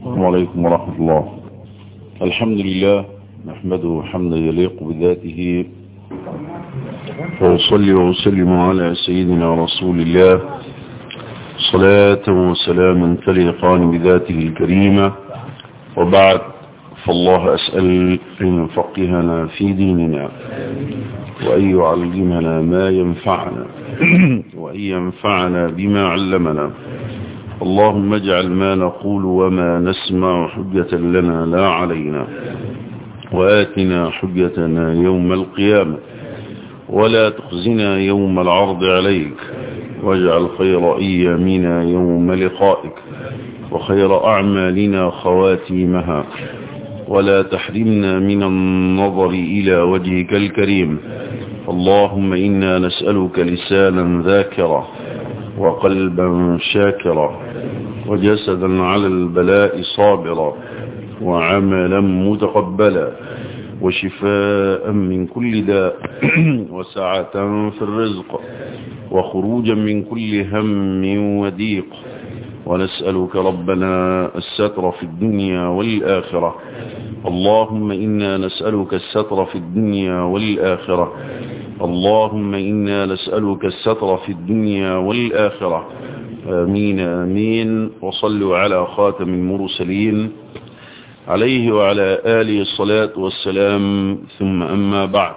السلام عليكم ورحمة الله الحمد لله نحمده حمدا يليق بذاته وأصلي وأسلم على سيدنا رسول الله صلاة وسلاما تليقان بذاته الكريمة وبعد فالله أسأل أن يفقهنا في ديننا وأن يعلمنا ما ينفعنا وأن ينفعنا بما علمنا اللهم اجعل ما نقول وما نسمع حجة لنا لا علينا وآتنا حجتنا يوم القيامة ولا تخزنا يوم العرض عليك واجعل خير أيامنا يوم لقائك وخير أعمالنا خواتيمها ولا تحرمنا من النظر إلى وجهك الكريم اللهم إنا نسألك لسانا ذاكرا وقلبا شاكرا وجسدا على البلاء صابرا وعملا متقبلا وشفاء من كل داء وسعة في الرزق وخروجا من كل هم وضيق ونسألك ربنا الستر في الدنيا والآخرة اللهم إنا نسألك الستر في الدنيا والآخرة اللهم إنا نسألك الستر في الدنيا والآخرة آمين آمين وصلوا على خاتم المرسلين عليه وعلى آله الصلاة والسلام ثم أما بعد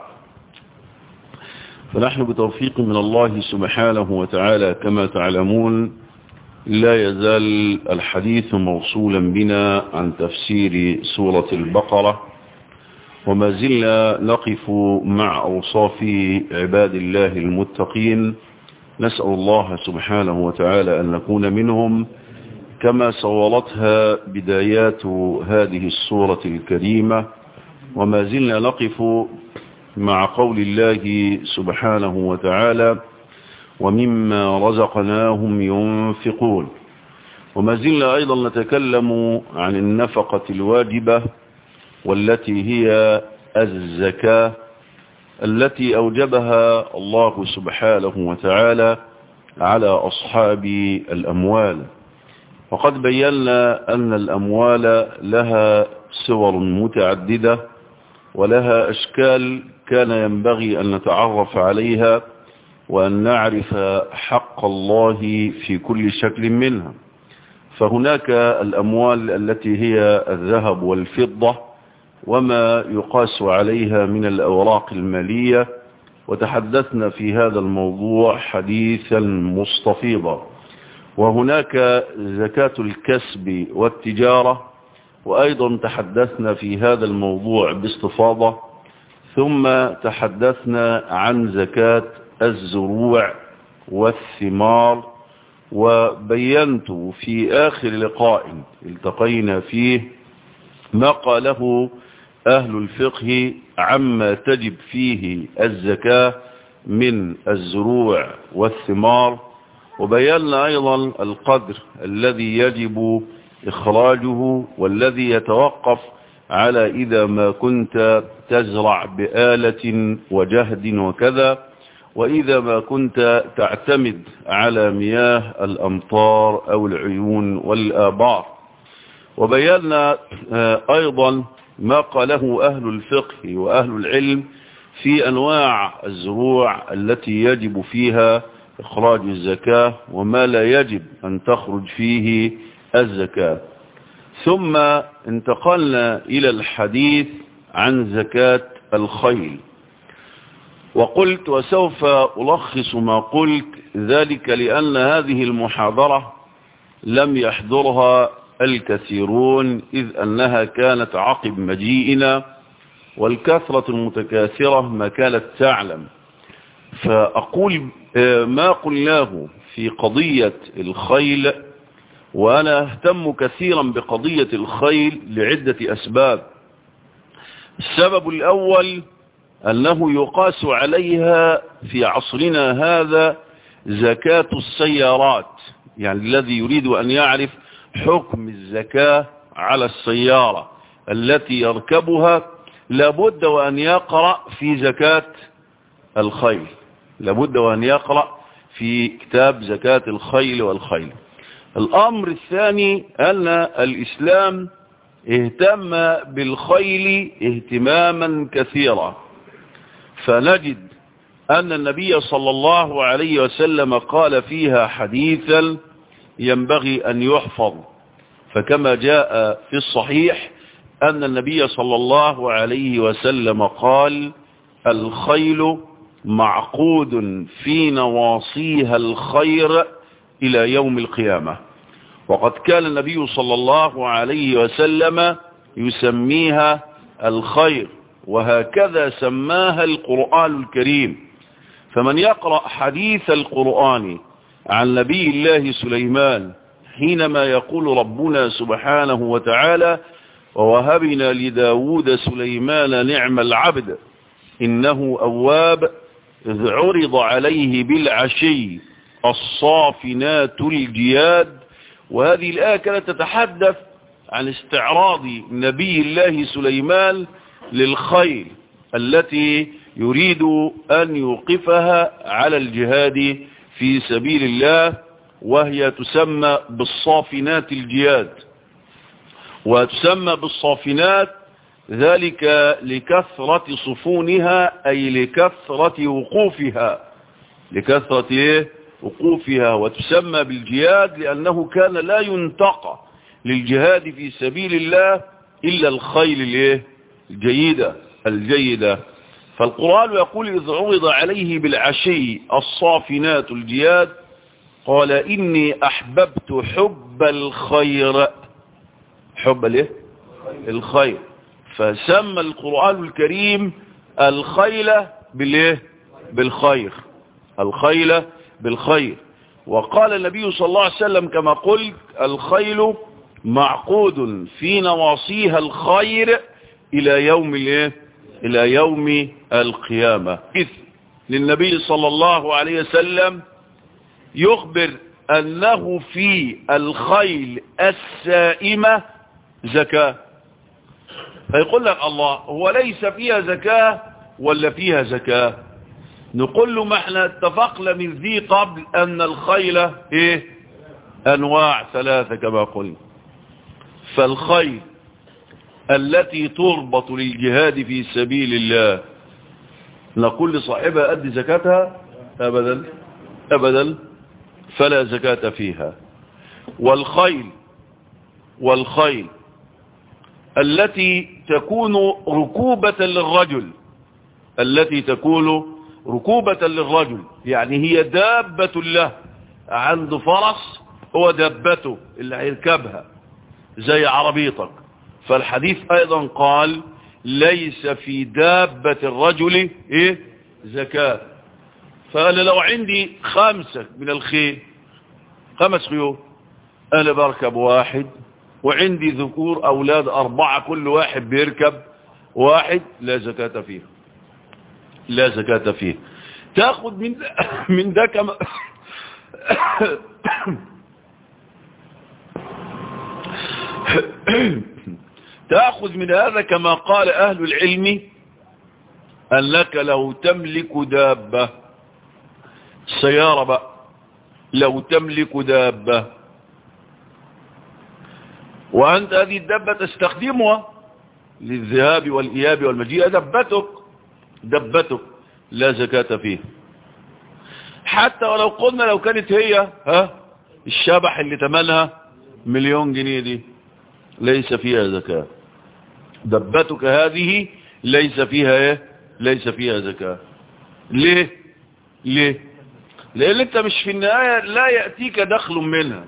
فنحن بتوفيق من الله سبحانه وتعالى كما تعلمون لا يزال الحديث موصولا بنا عن تفسير سورة البقرة وما زلنا نقف مع أوصاف عباد الله المتقين نسأل الله سبحانه وتعالى أن نكون منهم كما صورتها بدايات هذه السورة الكريمة وما زلنا نقف مع قول الله سبحانه وتعالى ومما رزقناهم ينفقون وما زلنا أيضا نتكلم عن النفقة الواجبة والتي هي الزكاة التي أوجبها الله سبحانه وتعالى على أصحاب الأموال وقد بينا أن الأموال لها صور متعددة ولها أشكال كان ينبغي أن نتعرف عليها وأن نعرف حق الله في كل شكل منها فهناك الأموال التي هي الذهب والفضة وما يقاس عليها من الأوراق المالية وتحدثنا في هذا الموضوع حديثا مستفيضا وهناك زكاة الكسب والتجارة وأيضا تحدثنا في هذا الموضوع باستفاضة ثم تحدثنا عن زكاة الزروع والثمار وبينت في آخر لقاء التقينا فيه ما قاله أهل الفقه عما تجب فيه الزكاة من الزروع والثمار وبينا أيضا القدر الذي يجب إخراجه والذي يتوقف على إذا ما كنت تزرع بآلة وجهد وكذا وإذا ما كنت تعتمد على مياه الأمطار أو العيون والآبار وبينا أيضا ما قاله أهل الفقه وأهل العلم في أنواع الزروع التي يجب فيها إخراج الزكاة وما لا يجب أن تخرج فيه الزكاة ثم انتقلنا إلى الحديث عن زكاة الخيل وقلت وسوف ألخص ما قلت ذلك لأن هذه المحاضرة لم يحضرها الكثيرون إذ أنها كانت عقب مجيئنا والكثرة المتكاثرة ما كانت تعلم فأقول ما قلناه في قضية الخيل وأنا أهتم كثيرا بقضية الخيل لعدة أسباب السبب الأول أنه يقاس عليها في عصرنا هذا زكاة السيارات يعني الذي يريد أن يعرف حكم الزكاة على السيارة التي يركبها لابد وأن يقرأ في زكاة الخيل لابد وأن يقرأ في كتاب زكاة الخيل والخيل الأمر الثاني أن الإسلام اهتم بالخيل اهتماما كثيرا فنجد أن النبي صلى الله عليه وسلم قال فيها حديثا ينبغي أن يحفظ فكما جاء في الصحيح أن النبي صلى الله عليه وسلم قال الخيل معقود في نواصيها الخير إلى يوم القيامة وقد كان النبي صلى الله عليه وسلم يسميها الخير وهكذا سماها القرآن الكريم فمن يقرأ حديث القرآن عن نبي الله سليمان حينما يقول ربنا سبحانه وتعالى ووهبنا لداود سليمان نعم العبد إنه أواب إذ عرض عليه بالعشي الصافنات الجياد وهذه الآية كانت تتحدث عن استعراض نبي الله سليمان للخيل التي يريد أن يوقفها على الجهاد في سبيل الله وهي تسمى بالصافنات الجياد وتسمى بالصافنات ذلك لكثرة صفونها أي لكثرة وقوفها لكثرة وقوفها وتسمى بالجهاد لأنه كان لا ينتقى للجهاد في سبيل الله إلا الخيل الجيدة الجيدة فالقرآن يقول إذ عرض عليه بالعشي الصافنات الجياد قال إني أحببت حب الخير حب الايه الخير فسمى القرآن الكريم الخيل بالايه بالخير الخيل بالخير وقال النبي صلى الله عليه وسلم كما قلت الخيل معقود في نواصيها الخير إلى يوم الايه إلى يوم القيامة إذ للنبي صلى الله عليه وسلم يخبر أنه في الخيل السائمة زكاة فيقول لك الله هو ليس فيها زكاة ولا فيها زكاة نقول له ما احنا اتفقنا من ذي قبل أن الخيل ايه أنواع ثلاثة كما قلنا فالخيل التي تربط للجهاد في سبيل الله نقول لصاحبها أدي زكاتها أبدا أبدا فلا زكاة فيها والخيل والخيل التي تكون ركوبة للرجل التي تكون ركوبة للرجل يعني هي دابة له عنده فرس هو دابته اللي هيركبها زي عربيتك فالحديث ايضا قال ليس في دابة الرجل ايه زكاة فقال لو عندي خمسة من الخيل خمس خيول انا بركب واحد وعندي ذكور اولاد اربعة كل واحد بيركب واحد لا زكاة فيه لا زكاة فيه تاخد من ده من ده كما تأخذ من هذا كما قال أهل العلم أنك لو تملك دابة سيارة بقى لو تملك دابة وأنت هذه الدابة تستخدمها للذهاب والإياب والمجيء دبتك دبتك لا زكاة فيه حتى ولو قلنا لو كانت هي ها الشبح اللي تمنها مليون جنيه دي ليس فيها زكاة دبتك هذه ليس فيها ايه ليس فيها زكاة ليه ليه لان انت مش في النهاية لا يأتيك دخل منها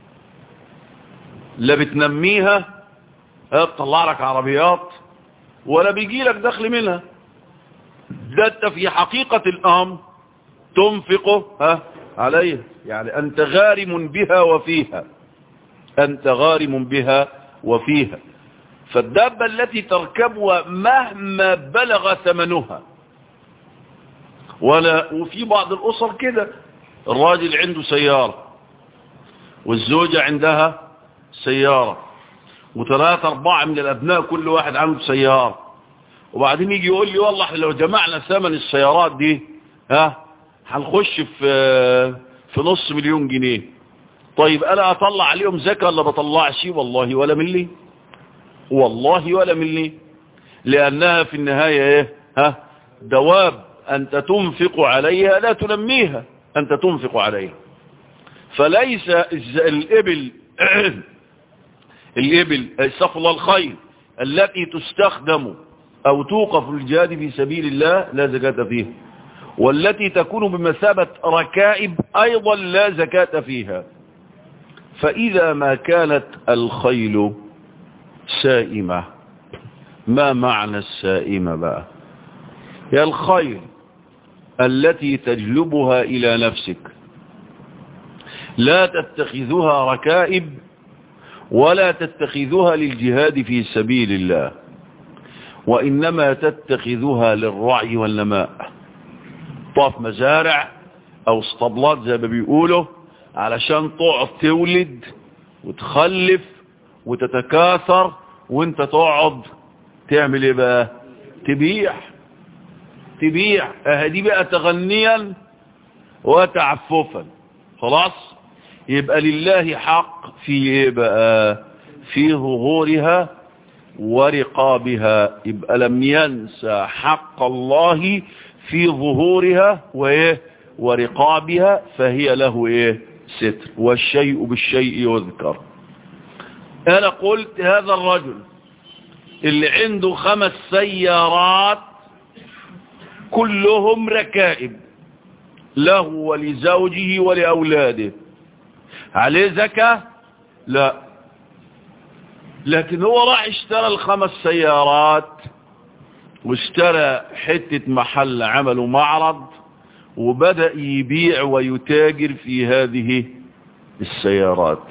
لا بتنميها تطلع لك عربيات ولا بيجي لك دخل منها ده انت في حقيقة الامر تنفقه ها عليها يعني انت غارم بها وفيها انت غارم بها وفيها فالدابة التي تركبها مهما بلغ ثمنها ولا وفي بعض الأسر كده الراجل عنده سيارة والزوجة عندها سيارة وثلاثة أربعة من الأبناء كل واحد عنده سيارة وبعدين يجي يقول لي والله لو جمعنا ثمن السيارات دي ها هنخش في في نص مليون جنيه طيب انا اطلع عليهم زكاة ولا بطلعش والله ولا ملي والله ولا ملي لانها في النهاية ايه ها دواب انت تنفق عليها لا تنميها انت تنفق عليها فليس الابل الابل استغفر الخير التي تستخدم او توقف الجهاد في سبيل الله لا زكاة فيها والتي تكون بمثابة ركائب ايضا لا زكاة فيها فاذا ما كانت الخيل سائمة ما معنى السائمة بقى هي الخيل التي تجلبها الى نفسك لا تتخذها ركائب ولا تتخذها للجهاد في سبيل الله وإنما تتخذها للرعي والنماء طاف مزارع أو اسطبلات زي ما بيقولوا علشان تقعد تولد وتخلف وتتكاثر وانت تقعد تعمل ايه بقى تبيع تبيع اهدي بقى تغنيا وتعففا خلاص يبقى لله حق في ايه بقى في ظهورها ورقابها يبقى لم ينسى حق الله في ظهورها وايه ورقابها فهي له ايه ستر والشيء بالشيء يذكر انا قلت هذا الرجل اللي عنده خمس سيارات كلهم ركائب له ولزوجه ولأولاده عليه زكاة لا لكن هو راح اشترى الخمس سيارات واشترى حتة محل عمله معرض وبدأ يبيع ويتاجر في هذه السيارات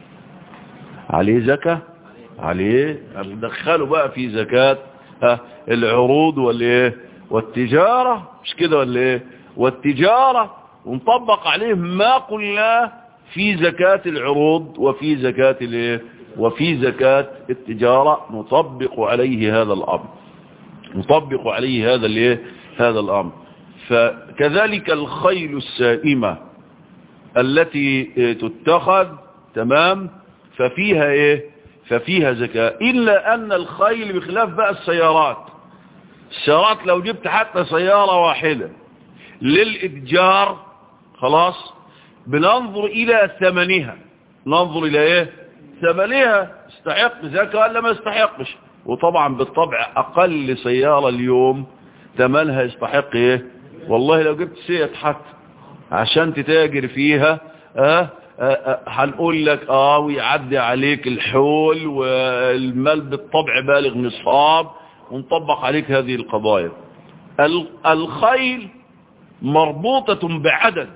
عليه زكاة عليه ندخله بقى في زكاة ها العروض والايه والتجارة مش كده ولا ايه والتجارة ونطبق عليه ما قلناه في زكاة العروض وفي زكاة الايه وفي زكاة التجارة نطبق عليه هذا الامر نطبق عليه هذا الايه هذا الامر فكذلك الخيل السائمة التي تتخذ تمام ففيها ايه ففيها زكاة الا ان الخيل بخلاف بقى السيارات السيارات لو جبت حتى سيارة واحدة للإتجار خلاص بننظر إلى ثمنها ننظر إلى إيه ثمنها استحق زكاة ولا ما يستحقش وطبعا بالطبع أقل سيارة اليوم ثمنها يستحق إيه والله لو جبت سيئة حتى عشان تتاجر فيها اه هنقول لك اه ويعدي عليك الحول والمال بالطبع بالغ نصاب ونطبق عليك هذه القضايا الخيل مربوطة بعدد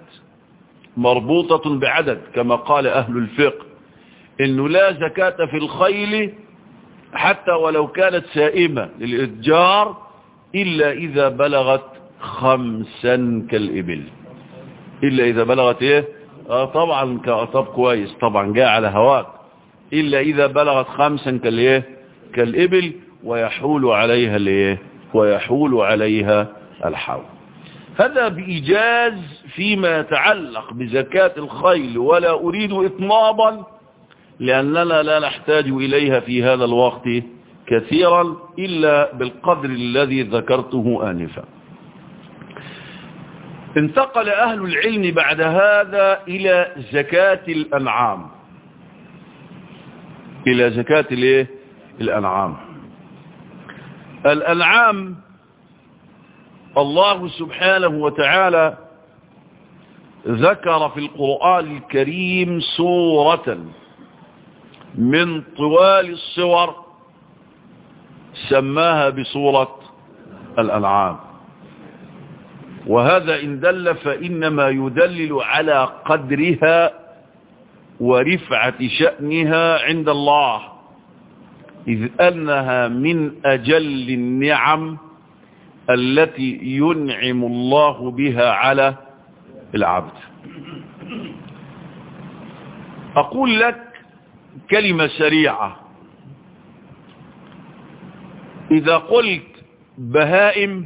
مربوطة بعدد كما قال أهل الفقه إنه لا زكاة في الخيل حتى ولو كانت سائمة للإتجار إلا إذا بلغت خمسا كالإبل إلا إذا بلغت إيه آه طبعا طب كويس طبعا جاء على هواك إلا إذا بلغت خمسا كالإيه كالإبل ويحول عليها الايه ويحول عليها الحول هذا بإيجاز فيما يتعلق بزكاة الخيل ولا أريد إطنابا لأننا لا نحتاج إليها في هذا الوقت كثيرا إلا بالقدر الذي ذكرته آنفا انتقل أهل العلم بعد هذا إلى زكاة الأنعام إلى زكاة الايه الأنعام الأنعام الله سبحانه وتعالى ذكر في القرآن الكريم سورة من طوال الصور سماها بصورة الأنعام وهذا إن دل فإنما يدلل على قدرها ورفعة شأنها عند الله إذ أنها من أجل النعم التي ينعم الله بها على العبد أقول لك كلمة سريعة إذا قلت بهائم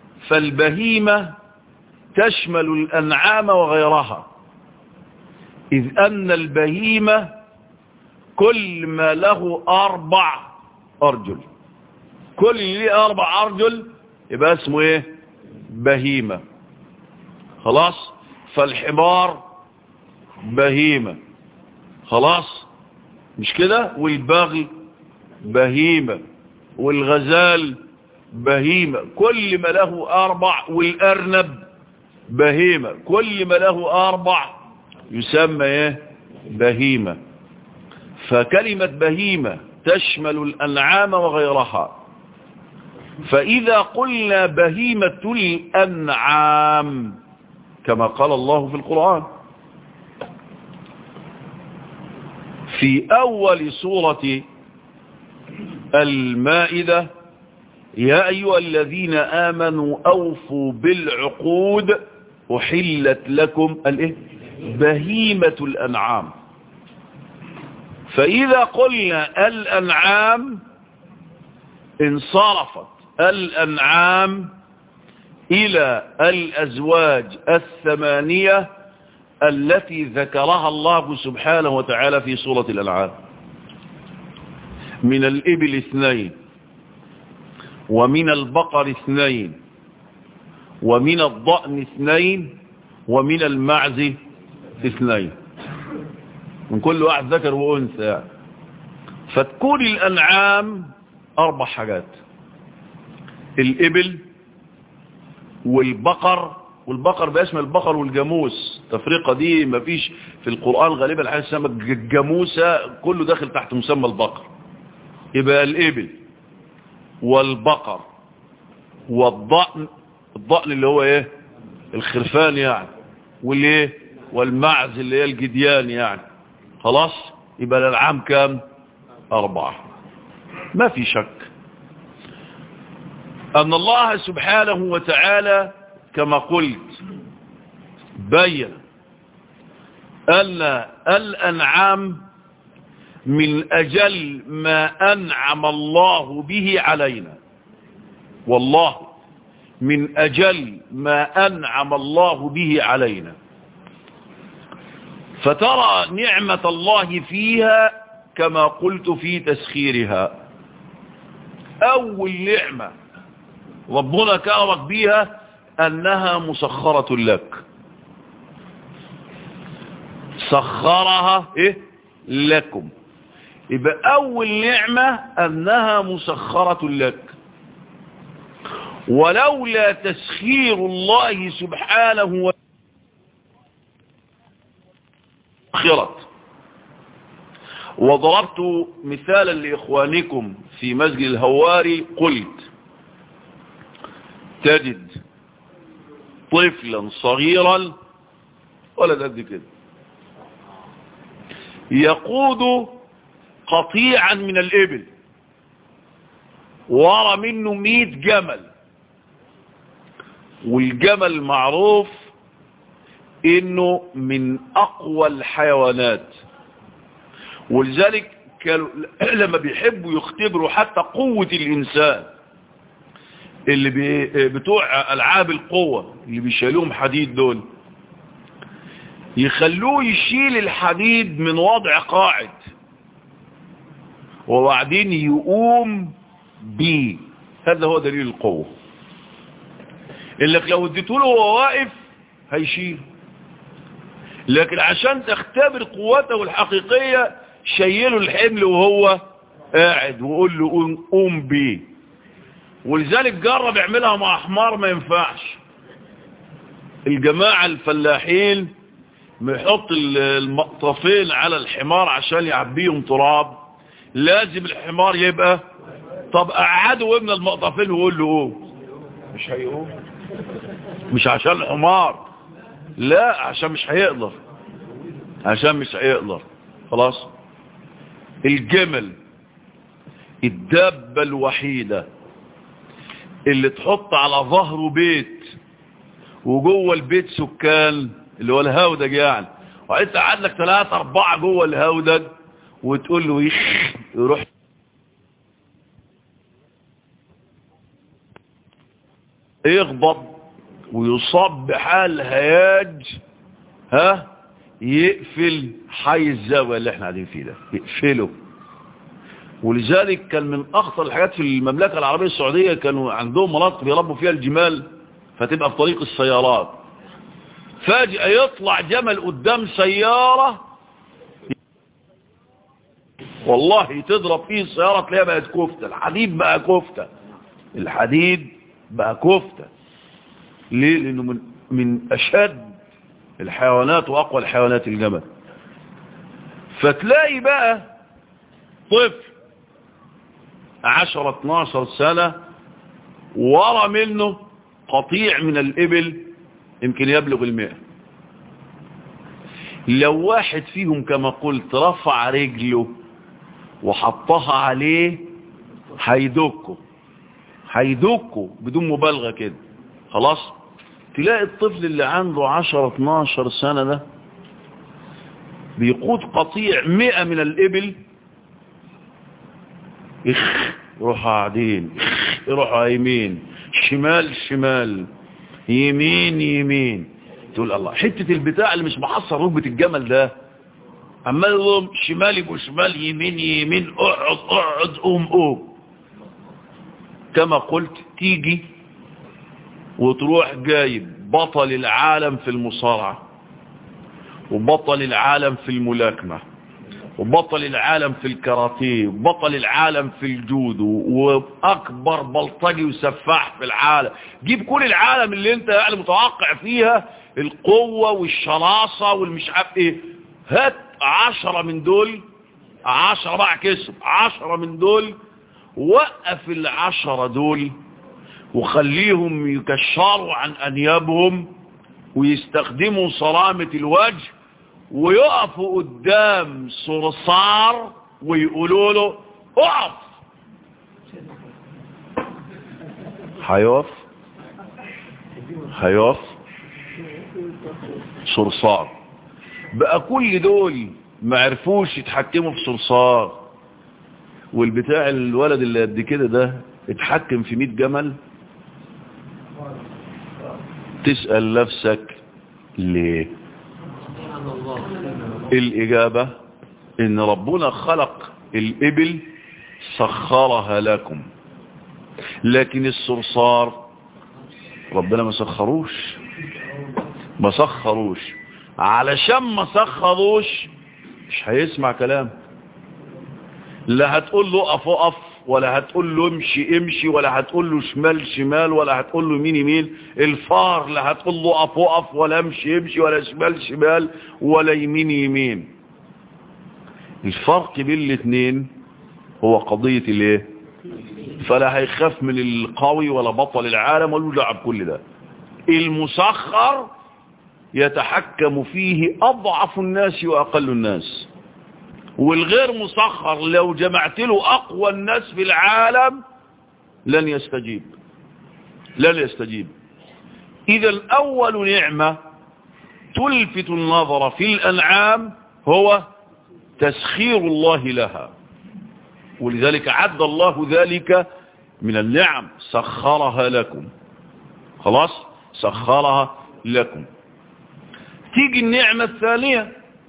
فالبهيمة تشمل الأنعام وغيرها إذ أن البهيمة كل ما له أربع أرجل كل اللي ليه أربع أرجل يبقى اسمه إيه بهيمة خلاص فالحمار بهيمة خلاص مش كده والبغي بهيمة والغزال بهيمة كل ما له أربع والأرنب بهيمة كل ما له أربع يسمى إيه بهيمة فكلمة بهيمة تشمل الأنعام وغيرها فإذا قلنا بهيمة الأنعام كما قال الله في القرآن في أول سورة المائدة يا أيها الذين آمنوا أوفوا بالعقود أحلت لكم الإيه؟ بهيمة الأنعام فإذا قلنا الأنعام انصرفت الأنعام إلى الأزواج الثمانية التي ذكرها الله سبحانه وتعالى في سورة الأنعام من الإبل اثنين ومن البقر اثنين ومن الضأن اثنين ومن المعز اثنين من كل واحد ذكر وأنثى يعني. فتكون الأنعام أربع حاجات الإبل والبقر والبقر بيشمل البقر والجاموس التفرقة دي مفيش في القرآن غالبا حاجة اسمها الجاموسة كله داخل تحت مسمى البقر يبقى الإبل والبقر والضأن الضأن اللي هو ايه الخرفان يعني والايه والمعز اللي هي الجديان يعني خلاص يبقى الأنعام كام أربعة ما في شك أن الله سبحانه وتعالى كما قلت بين أن الأنعام من أجل ما أنعم الله به علينا والله من أجل ما أنعم الله به علينا فترى نعمة الله فيها كما قلت في تسخيرها أول نعمة ربنا كرمك بها أنها مسخرة لك سخرها إيه؟ لكم يبقى أول نعمة أنها مسخرة لك ولولا تسخير الله سبحانه وتعالى خرت وضربت مثالا لإخوانكم في مسجد الهواري قلت تجد طفلا صغيرا ولا قد كده يقود قطيعا من الإبل ورا منه مئة جمل والجمل معروف انه من اقوى الحيوانات ولذلك كانوا لما بيحبوا يختبروا حتى قوة الانسان اللي بي بتوع العاب القوة اللي بيشيلوهم حديد دول يخلوه يشيل الحديد من وضع قاعد وبعدين يقوم بيه هذا هو دليل القوة اللي لو اديته له وهو واقف هيشيل لكن عشان تختبر قوته الحقيقية شيله الحمل وهو قاعد وقول له قوم بيه ولذلك جرب يعملها مع حمار ما ينفعش الجماعة الفلاحين يحط المقطفين على الحمار عشان يعبيهم تراب لازم الحمار يبقى طب قعده وابن المقطفين وقول له قوم مش هيقوم مش عشان الحمار لا عشان مش هيقدر عشان مش هيقدر خلاص الجمل الدابة الوحيدة اللي تحط على ظهره بيت وجوه البيت سكان اللي هو الهودج يعني وعايز تقعد لك ثلاثة أربعة جوه الهودج وتقول له يخ يروح يغضب ويصاب بحال هياج ها يقفل حي الزاوية اللي احنا قاعدين فيه ده يقفله ولذلك كان من اخطر الحاجات في المملكة العربية السعودية كانوا عندهم مناطق بيربوا فيها الجمال فتبقى في طريق السيارات فجأة يطلع جمل قدام سيارة والله تضرب فيه السيارة تلاقيها بقت كفتة الحديد بقى كفتة الحديد بقى كفتة ليه لانه من, من اشد الحيوانات واقوى الحيوانات الجمل فتلاقي بقى طفل عشرة 12 سنة ورا منه قطيع من الإبل يمكن يبلغ المئة لو واحد فيهم كما قلت رفع رجله وحطها عليه هيدكه هيدكه بدون مبالغة كده خلاص تلاقي الطفل اللي عنده 10 12 سنة ده بيقود قطيع 100 من الإبل اخ يروحوا قاعدين يروحوا يمين شمال شمال يمين يمين تقول الله حتة البتاع اللي مش محصر ركبة الجمل ده عمال يقوم شمال يبقوا شمال يمين يمين اقعد اقعد قوم قوم كما قلت تيجي وتروح جايب بطل العالم في المصارعة وبطل العالم في الملاكمة وبطل العالم في الكاراتيه وبطل العالم في الجودو واكبر بلطجي وسفاح في العالم جيب كل العالم اللي انت يعني متوقع فيها القوة والشراسة والمش عارف ايه هات عشرة من دول عشرة بقى كسب عشرة من دول وقف العشرة دول وخليهم يكشروا عن انيابهم ويستخدموا صرامة الوجه ويقفوا قدام صرصار ويقولوا له اقف هيقف هيقف صرصار بقى كل دول ما عرفوش يتحكموا في صرصار والبتاع الولد اللي قد كده ده اتحكم في 100 جمل تسأل نفسك ليه الإجابة إن ربنا خلق الإبل سخرها لكم لكن الصرصار ربنا ما سخروش ما سخروش علشان ما سخروش مش هيسمع كلام لا هتقول له اقف اقف ولا هتقول له امشي امشي ولا هتقول له شمال شمال ولا هتقول له يمين يمين الفار لا هتقول له اقف اقف ولا امشي امشي ولا شمال شمال ولا يمين يمين الفرق بين الاثنين هو قضية الايه فلا هيخاف من القوي ولا بطل العالم ولا دعوه بكل ده المسخر يتحكم فيه اضعف الناس واقل الناس والغير مسخر لو جمعت له أقوى الناس في العالم لن يستجيب لن يستجيب إذا أول نعمة تلفت النظر في الأنعام هو تسخير الله لها ولذلك عد الله ذلك من النعم سخرها لكم خلاص سخرها لكم تيجي النعمة الثانية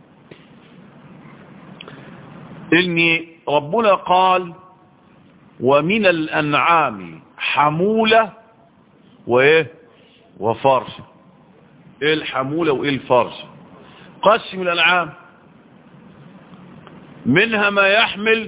ان ربنا قال ومن الانعام حمولة وايه وفرش ايه الحمولة وايه الفرش قسم الانعام منها ما يحمل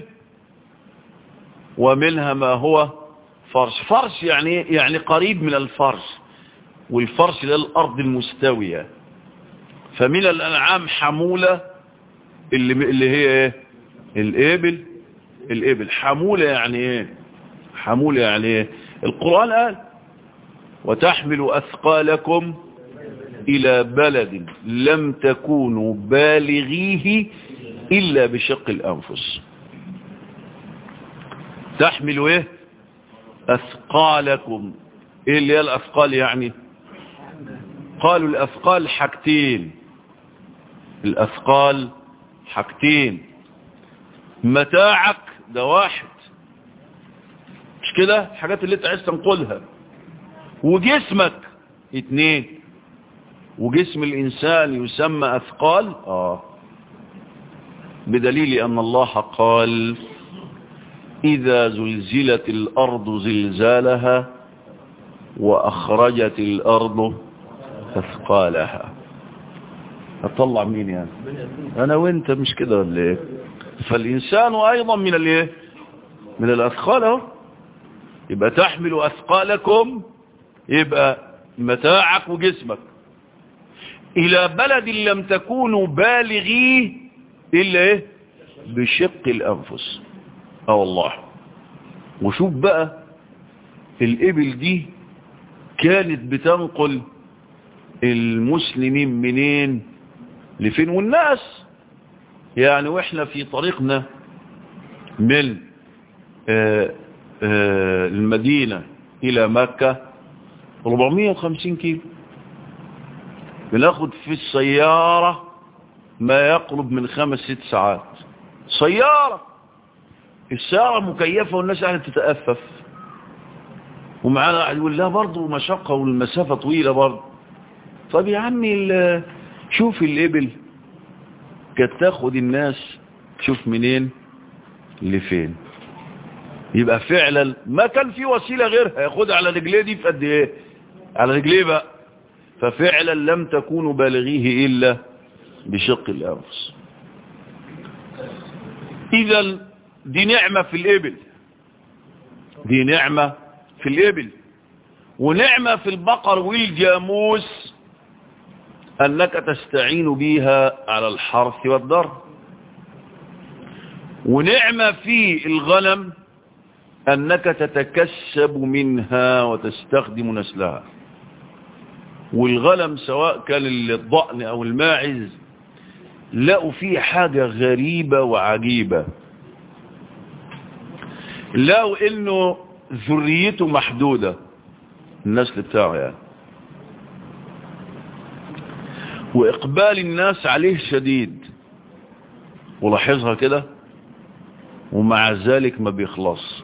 ومنها ما هو فرش فرش يعني يعني قريب من الفرش والفرش ده الارض المستوية فمن الانعام حمولة اللي, اللي هي ايه الابل الابل حمولة يعني ايه حمولة يعني ايه القرآن قال وتحمل اثقالكم الى بلد لم تكونوا بالغيه الا بشق الانفس تحمل ايه اثقالكم ايه اللي هي الاثقال يعني قالوا الاثقال حاجتين الاثقال حاجتين متاعك ده واحد مش كده الحاجات اللي انت عايز تنقلها وجسمك اتنين وجسم الإنسان يسمى أثقال آه بدليل أن الله قال إذا زلزلت الأرض زلزالها وأخرجت الأرض أثقالها هتطلع مين يعني أنا وإنت مش كده ولا إيه فالإنسان أيضا من الإيه من الأثقال اهو يبقى تحمل أثقالكم يبقى متاعك وجسمك إلى بلد لم تكونوا بالغيه إلا إيه بشق الأنفس اه والله وشوف بقى الإبل دي كانت بتنقل المسلمين منين لفين والناس يعني واحنا في طريقنا من آآ آآ المدينة إلى مكة 450 كيلو بناخد في السيارة ما يقرب من خمس ست ساعات سيارة السيارة مكيفة والناس قاعدة تتأفف ومعانا قاعد يقول لا برضه مشقة والمسافة طويلة برضه طب يا عمي شوف الإبل كانت تاخد الناس شوف منين لفين يبقى فعلا ما كان في وسيلة غيرها ياخدها على رجليه دي في قد ايه على رجليه بقى ففعلا لم تكونوا بالغيه إلا بشق الأنفس إذا دي نعمة في الإبل دي نعمة في الإبل ونعمة في البقر والجاموس أنك تستعين بها على الحرث والضر ونعمة في الغنم أنك تتكسب منها وتستخدم نسلها والغنم سواء كان الضأن أو الماعز لقوا فيه حاجة غريبة وعجيبة لقوا انه ذريته محدودة النسل بتاعه يعني واقبال الناس عليه شديد ولاحظها كده ومع ذلك ما بيخلص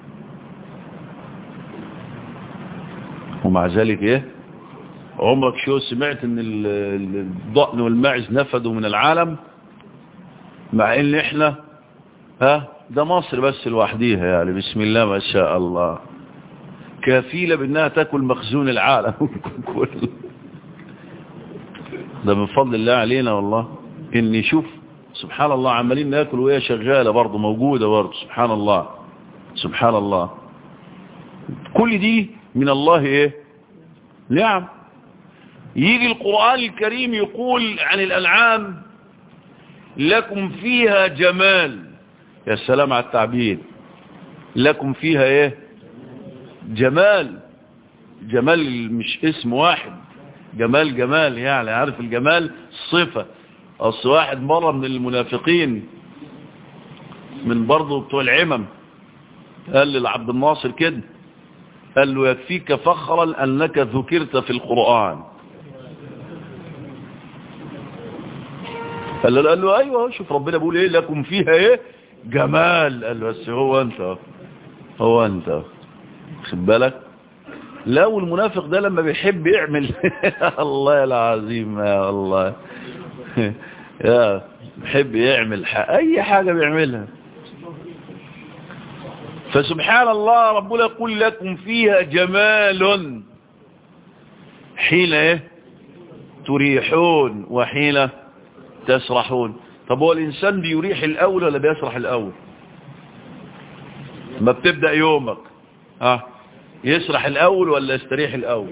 ومع ذلك ايه عمرك شو سمعت ان الضأن والماعز نفدوا من العالم مع ان احنا ها ده مصر بس لوحديها يعني بسم الله ما شاء الله كفيلة بانها تاكل مخزون العالم كله ده من فضل الله علينا والله اني شوف سبحان الله عمالين ناكل وهي شغالة برضه موجودة برضه سبحان الله سبحان الله كل دي من الله ايه نعم يجي القرآن الكريم يقول عن الأنعام لكم فيها جمال يا سلام على التعبير لكم فيها ايه جمال جمال مش اسم واحد جمال جمال يعني عارف الجمال صفة اصل واحد مرة من المنافقين من برضه بتوع العمم قال لعبد الناصر كده قال له يكفيك فخرا انك ذكرت في القرآن قال له, قال له ايوه شوف ربنا بيقول ايه لكم فيها ايه جمال قال له بس هو انت هو انت خد بالك لا والمنافق ده لما بيحب يعمل الله العظيم يا الله يا بيحب يعمل اي حاجة بيعملها فسبحان الله ربنا يقول لكم فيها جمال حين ايه تريحون وحين تسرحون طب هو الإنسان بيريح الأول ولا بيسرح الأول ما بتبدأ يومك ها يسرح الأول ولا يستريح الأول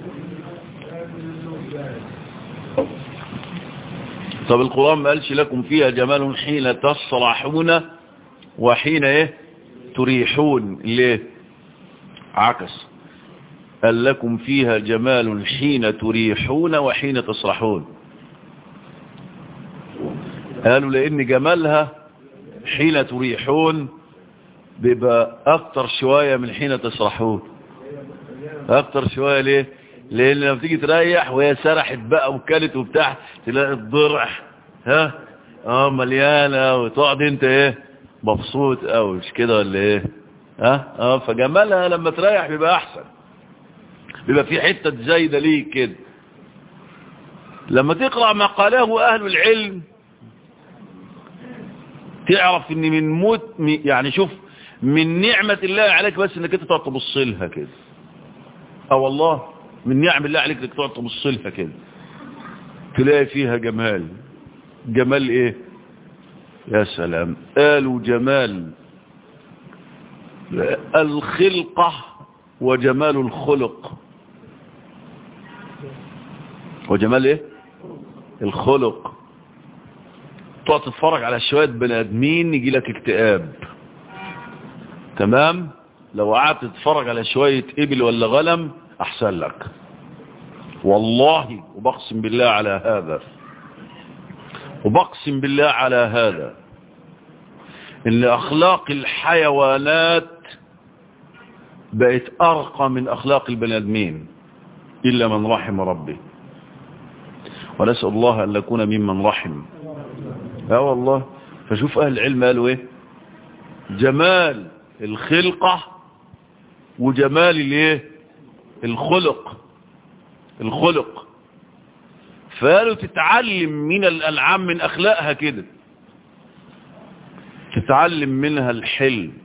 طب القرآن ما قالش لكم فيها جمال حين تسرحون وحين ايه تريحون ليه عكس قال لكم فيها جمال حين تريحون وحين تسرحون قالوا لان جمالها حين تريحون بيبقى اكتر شوية من حين تسرحون اكتر شوية ليه لان لما تيجي تريح وهي سرحت بقى وكلت وبتاع تلاقي الضرع ها اه مليانة وتقعد انت ايه مبسوط قوي مش كده ولا ايه ها اه فجمالها لما تريح بيبقى احسن بيبقى في حتة زايدة ليك كده لما تقرأ ما قاله أهل العلم تعرف ان من موت يعني شوف من نعمة الله عليك بس انك انت تقعد تبص لها كده اه والله من نعم الله عليك انك تقعد تبص لها كده تلاقي فيها جمال جمال ايه يا سلام قالوا جمال الخلقة وجمال الخلق وجمال ايه الخلق تقعد تتفرج على شوية بني ادمين يجي لك اكتئاب تمام لو قعدت تتفرج على شوية ابل ولا غنم احسن لك والله وبقسم بالله على هذا وبقسم بالله على هذا ان اخلاق الحيوانات بقت ارقى من اخلاق البني ادمين الا من رحم ربي ونسأل الله ان نكون ممن رحم اه والله فشوف اهل العلم قالوا ايه جمال الخلقة وجمال الايه الخلق الخلق فقالوا تتعلم من الأنعام من أخلاقها كده تتعلم منها الحلم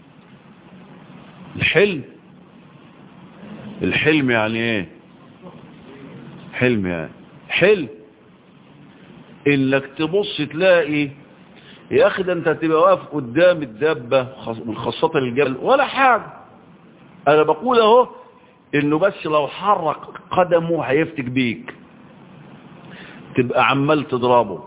الحلم الحلم يعني ايه حلم يعني حلم انك تبص تلاقي يا اخي ده انت هتبقى واقف قدام الدابة خاصة الجبل ولا حاجة انا بقول اهو انه بس لو حرك قدمه هيفتك بيك تبقى عمال تضربه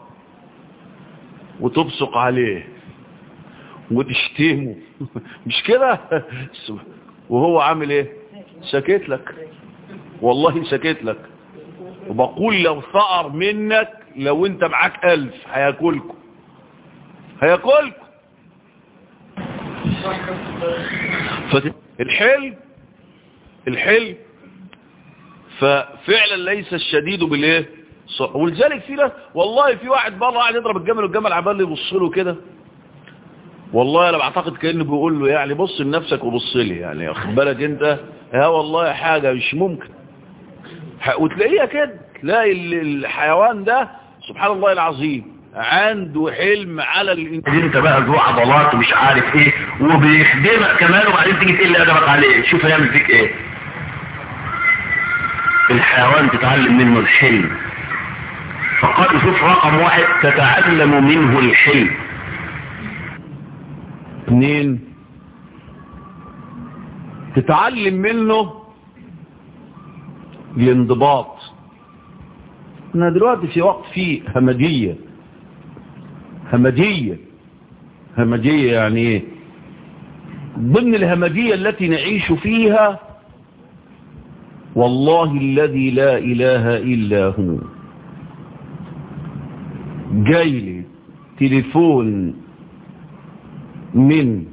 وتبصق عليه وتشتمه مش كده وهو عامل ايه سكت لك والله سكت لك وبقول لو ثأر منك لو انت معاك الف هياكلكم هياكلكم فالحلم الحلم ففعلا ليس الشديد بالايه ولذلك في ناس والله في واحد بره قاعد يضرب الجمل والجمل عمال يبص له كده والله انا بعتقد كانه بيقول له يعني بص لنفسك وبص لي يعني واخد بالك انت ها والله حاجه مش ممكن وتلاقيها كده تلاقي الحيوان ده سبحان الله العظيم عنده حلم على الانسان انت بقى ذو عضلات ومش عارف ايه وبيخدمك كمان وبعدين تيجي تقل ادبك عليه شوف هيعمل فيك ايه الحيوان تتعلم منه الحلم فقال شوف رقم واحد تتعلم منه الحلم اثنين تتعلم منه الانضباط احنا دلوقتي في وقت فيه همجية همجية همجية يعني ايه ضمن الهمجية التي نعيش فيها والله الذي لا اله الا هو جاي لي تليفون من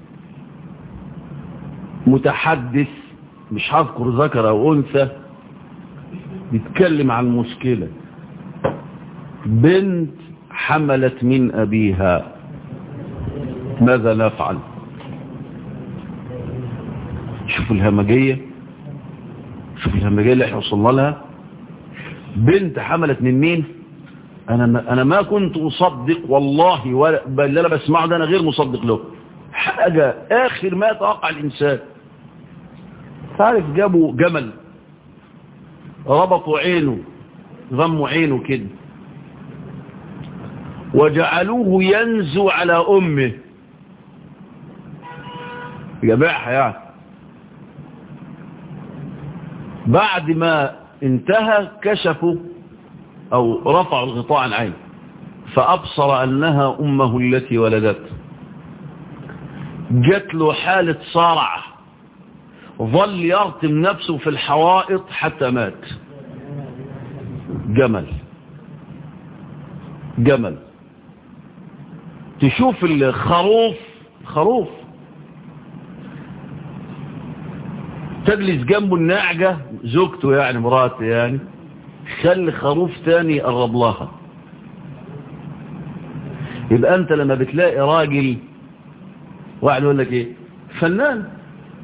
متحدث مش هذكر ذكر او انثى بيتكلم عن مشكلة بنت حملت من ابيها ماذا نفعل شوفوا الهمجية شوفوا الهمجية اللي احنا وصلنا لها بنت حملت من مين انا انا ما كنت اصدق والله ولا بل اللي انا بسمعه ده انا غير مصدق له حاجة اخر ما يتوقع الانسان تعرف جابوا جمل ربطوا عينه غموا عينه كده وجعلوه ينزو على امه جماعة يعني بعد ما انتهى كشفوا او رفعوا الغطاء عن عينه فابصر انها امه التي ولدته جات له حالة صرع ظل يرتم نفسه في الحوائط حتى مات جمل جمل تشوف الخروف خروف تجلس جنبه النعجة زوجته يعني مراته يعني خلي خروف تاني يقرب لها يبقى انت لما بتلاقي راجل واحد يقول لك ايه فنان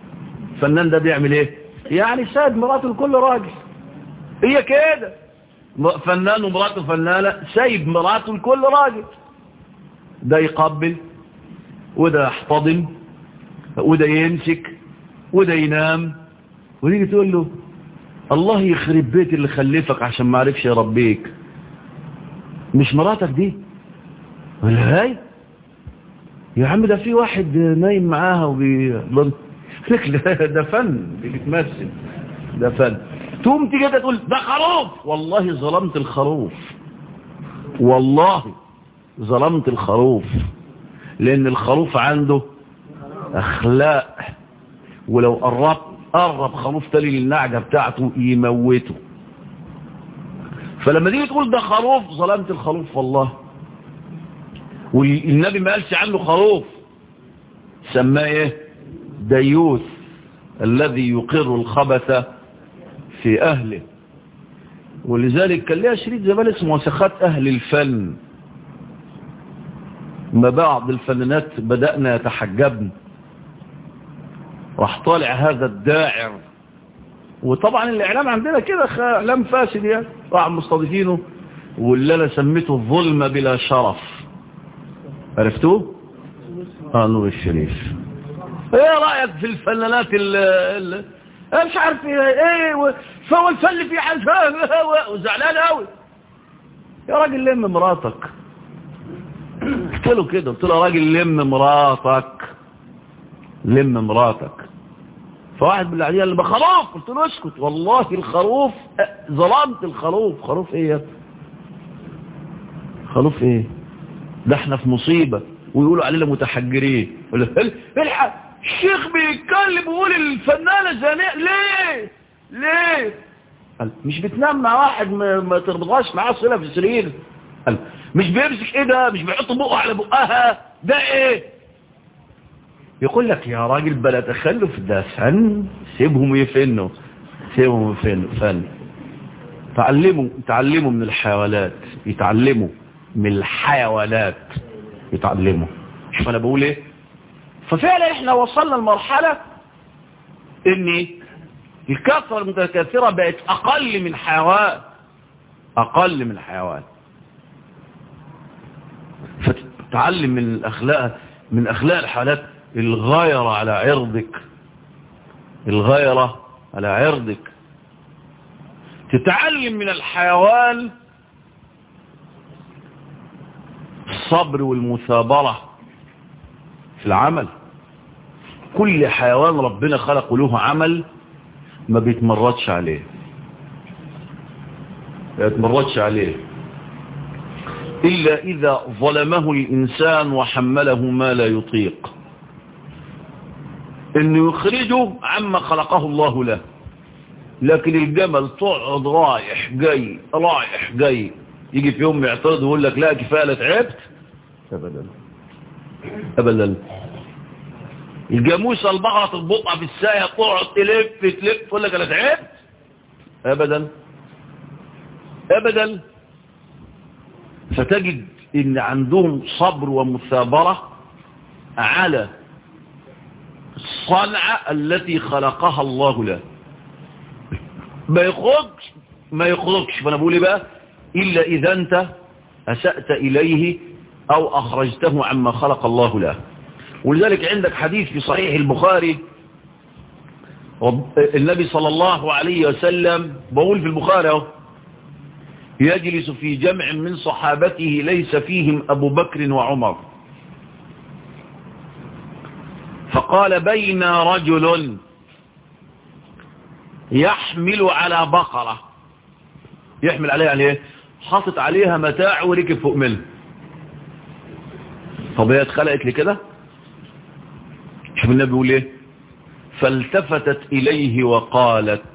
فنان ده بيعمل ايه يعني ساد مراته لكل راجل هي كده فنان ومراته فنانة سايب مراته لكل راجل ده يقبل وده يحتضن وده يمسك وده ينام وتيجي تقول له الله يخرب بيت اللي خلفك عشان ما عرفش يربيك مش مراتك دي ولا هاي يا عم ده في واحد نايم معاها وبي لك ده فن بتمثل ده فن تقوم تيجي تقول ده خروف والله ظلمت الخروف والله ظلمت الخروف لان الخروف عنده اخلاق ولو قرب قرب خروف تاني للنعجة بتاعته يموته فلما تيجي تقول ده خروف ظلمت الخروف والله والنبي ما قالش عنه خروف سماه ايه ديوث الذي يقر الخبث في اهله ولذلك كان ليها شريط زمان اسمه وسخات اهل الفن ما بعض الفنانات بدأنا يتحجبن راح طالع هذا الداعر وطبعا الاعلام عندنا كده اعلام فاسد يعني راح مستضيفينه واللي انا سميته الظلم بلا شرف عرفتوه اه نور الشريف ايه رايك في الفنانات ال مش عارف ايه فهو الفن في حال وزعلان قوي يا راجل لم مراتك قلت له كده قلت له يا راجل لم مراتك لم مراتك فواحد من العديان اللي بخروف قلت له اسكت والله الخروف ظلمت الخروف خروف ايه يا خروف ايه ده احنا في مصيبة ويقولوا علينا متحجرين الحق الشيخ بيتكلم ويقول الفنانة زانية ليه ليه قال مش بتنام مع واحد ما, ما تربطهاش معاه صلة في السرير قال مش بيمسك ايه ده مش بيحط بقه على بقها ده ايه يقول لك يا راجل بلا تخلف ده فن سيبهم يفنوا سيبهم يفنوا فن تعلموا تعلموا من الحيوانات يتعلموا من الحيوانات يتعلموا شوف انا بقول ايه ففعلا احنا وصلنا لمرحلة ان الكثرة المتكاثرة بقت اقل من حيوان اقل من حيوان فتتعلم من الاخلاق من اخلاق الحالات الغيرة على عرضك الغيرة على عرضك تتعلم من الحيوان الصبر والمثابرة في العمل كل حيوان ربنا خلق له عمل ما بيتمردش عليه ما بيتمردش عليه إلا إذا ظلمه الإنسان وحمله ما لا يطيق انه يخرجه عما خلقه الله له لكن الجمل تقعد رايح جاي رايح جاي يجي في يوم يعترض ويقول لك لا كفايه لا تعبت ابدا ابدا الجاموسه البقره تطبقها في السايه تقعد تلف تلف تقول لك انا تعبت ابدا ابدا فتجد ان عندهم صبر ومثابره على الصنعة التي خلقها الله له ما يخرجش ما يخرجش فانا بقول بقى إلا إذا أنت أسأت إليه أو أخرجته عما خلق الله له ولذلك عندك حديث في صحيح البخاري النبي صلى الله عليه وسلم بقول في البخاري اهو يجلس في جمع من صحابته ليس فيهم أبو بكر وعمر فقال بين رجل يحمل على بقرة يحمل عليها يعني ايه حاطط عليها متاع وركب فوق منه طب هي اتخلقت لكده شوف النبي بيقول ايه فالتفتت اليه وقالت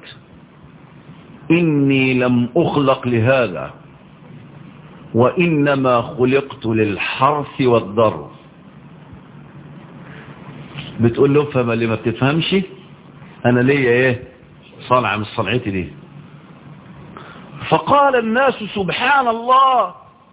اني لم اخلق لهذا وانما خلقت للحرث والضر بتقول له فما اللي ما بتفهمش انا ليا ايه صنعة من صنعتي دي فقال الناس سبحان الله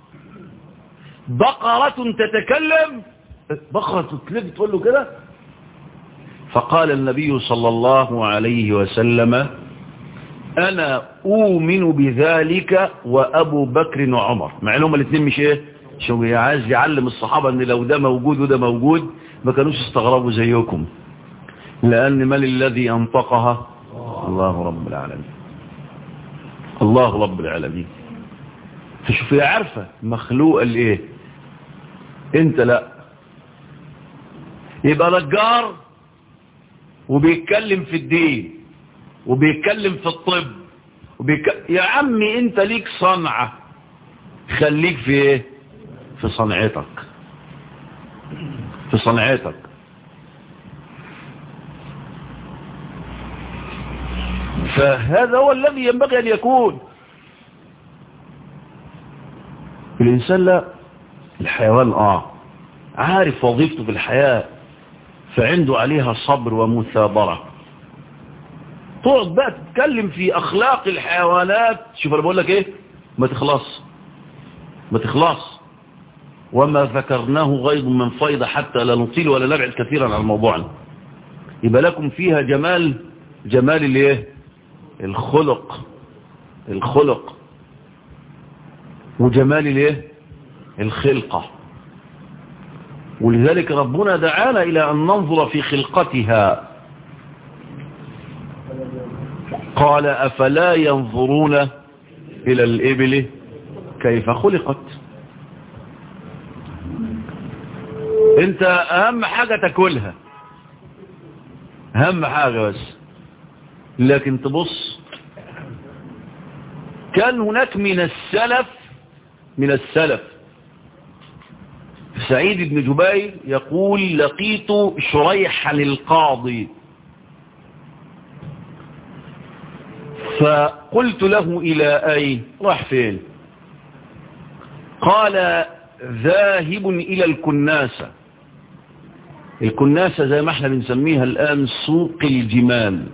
بقرة تتكلم بقرة تتلف تقول له كده فقال النبي صلى الله عليه وسلم انا اؤمن بذلك وابو بكر وعمر مع انهم الاثنين مش ايه شو عايز يعلم الصحابة ان لو ده موجود وده موجود ما كانوش استغربوا زيكم لان من الذي انطقها الله رب العالمين الله رب العالمين فشوف هي عارفة مخلوقة لايه انت لا يبقى نجار وبيتكلم في الدين وبيتكلم في الطب وبيك... يا عمي انت ليك صنعة خليك في ايه في صنعتك في صنعتك فهذا هو الذي ينبغي أن يكون الإنسان لا الحيوان آه عارف وظيفته في الحياة فعنده عليها صبر ومثابرة تقعد بقى تتكلم في أخلاق الحيوانات شوف أنا بقول لك إيه ما تخلص ما تخلص وما ذكرناه غيظ من فيض حتى لا نطيل ولا نبعد كثيرا عن موضوعنا يبقى لكم فيها جمال جمال الايه الخلق الخلق وجمال الايه الخلقة ولذلك ربنا دعانا الى ان ننظر في خلقتها قال افلا ينظرون الى الابل كيف خلقت انت اهم حاجة تاكلها اهم حاجة بس لكن تبص كان هناك من السلف من السلف سعيد بن جبير يقول لقيت شريحا القاضي فقلت له إلى أين راح فين قال ذاهب إلى الكناسة الكناسة زي ما احنا بنسميها الآن سوق الجمال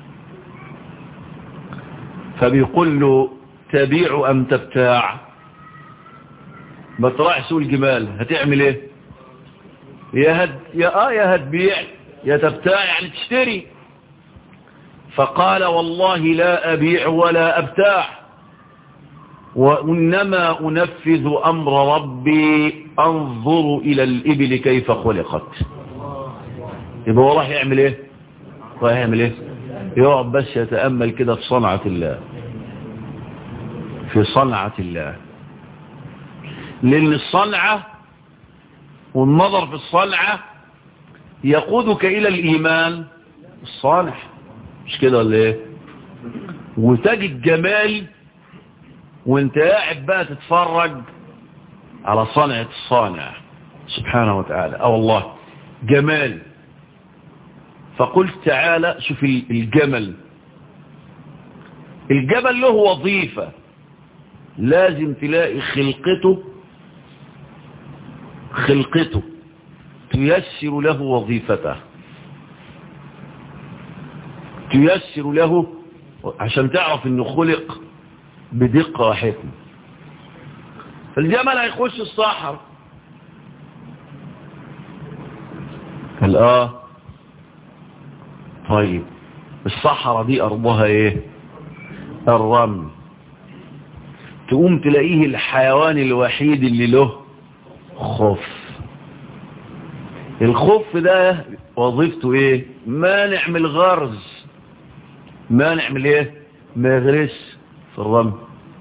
فبيقول له تبيع أم تبتاع ما تراح سوق الجمال هتعمل ايه يا هد يا آه يا هتبيع يا تبتاع يعني تشتري فقال والله لا أبيع ولا أبتاع وإنما أنفذ أمر ربي أنظر إلى الإبل كيف خلقت يبقى هو راح يعمل ايه راح يعمل ايه يقعد بس يتأمل كده في صنعة الله في صنعة الله لأن الصنعة والنظر في الصنعة يقودك إلى الإيمان الصالح مش كده ولا ايه وتجد جمال وانت قاعد بقى تتفرج على صنعة الصانع سبحانه وتعالى اه والله جمال فقلت تعالى شوف الجمل الجمل له وظيفة لازم تلاقي خلقته خلقته تيسر له وظيفته تيسر له عشان تعرف انه خلق بدقة وحكمة الجمل هيخش الصحر قال اه طيب الصحراء دي ارضها ايه الرمل تقوم تلاقيه الحيوان الوحيد اللي له خف الخف ده وظيفته ايه مانع من الغرز مانع من ايه ما يغرس في الرمل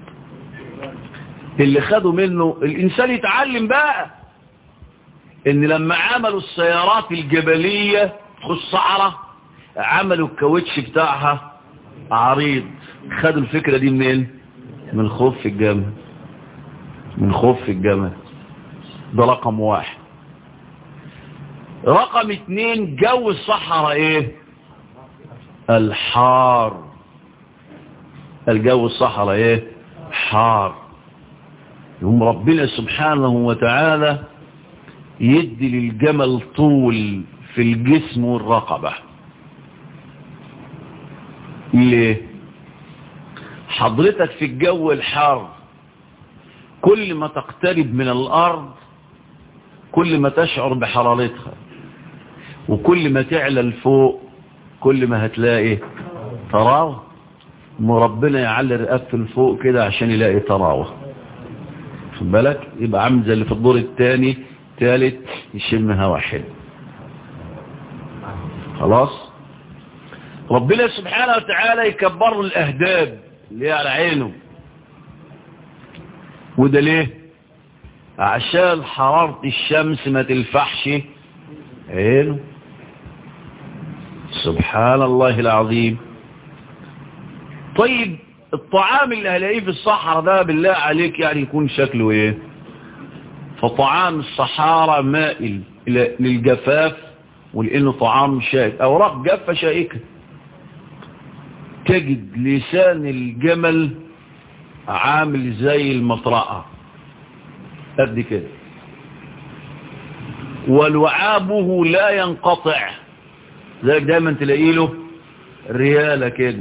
اللي خدوا منه الانسان يتعلم بقى ان لما عملوا السيارات الجبلية تخش صحراء عملوا الكاوتش بتاعها عريض خدوا الفكرة دي منين من خف الجمل من خف الجمل ده رقم واحد رقم اتنين جو الصحراء ايه الحار الجو الصحراء ايه حار يوم ربنا سبحانه وتعالى يدي للجمل طول في الجسم والرقبة ليه حضرتك في الجو الحار كل ما تقترب من الأرض كل ما تشعر بحرارتها وكل ما تعلى لفوق كل ما هتلاقي طراوة ربنا يعلي رقبته لفوق كده عشان يلاقي طراوه خد بالك يبقى عامل زي اللي في الدور الثاني ثالث يشم هوا حلو خلاص ربنا سبحانه وتعالى يكبر له الاهداب اللي هي على عينه وده ليه عشان حرارة الشمس ما تلفحش عينه سبحان الله العظيم طيب الطعام اللي هلاقيه في الصحراء ده بالله عليك يعني يكون شكله ايه فطعام الصحارى مائل للجفاف ولانه طعام شائك اوراق جافه شائكه تجد لسان الجمل عامل زي المطرقه قد كده ولعابه لا ينقطع زيك دايما تلاقي له ريالة كده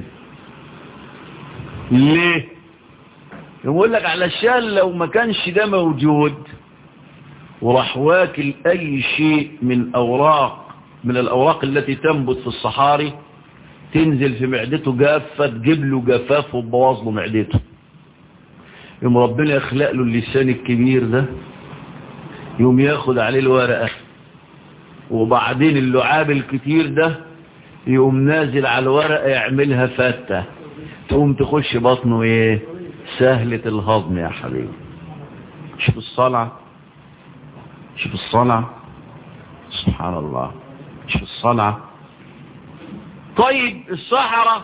ليه يقول لك علشان لو ما كانش ده موجود وراح واكل اي شيء من اوراق من الاوراق التي تنبت في الصحاري تنزل في معدته جافة تجيب له جفاف وتبوظ له معدته يوم ربنا يخلق له اللسان الكبير ده يوم ياخد عليه الورقة وبعدين اللعاب الكتير ده يقوم نازل على الورقة يعملها فتة تقوم تخش بطنه ايه سهلة الهضم يا حبيبي شوف الصلعة شوف الصلعة سبحان الله شوف الصلعة طيب الصحراء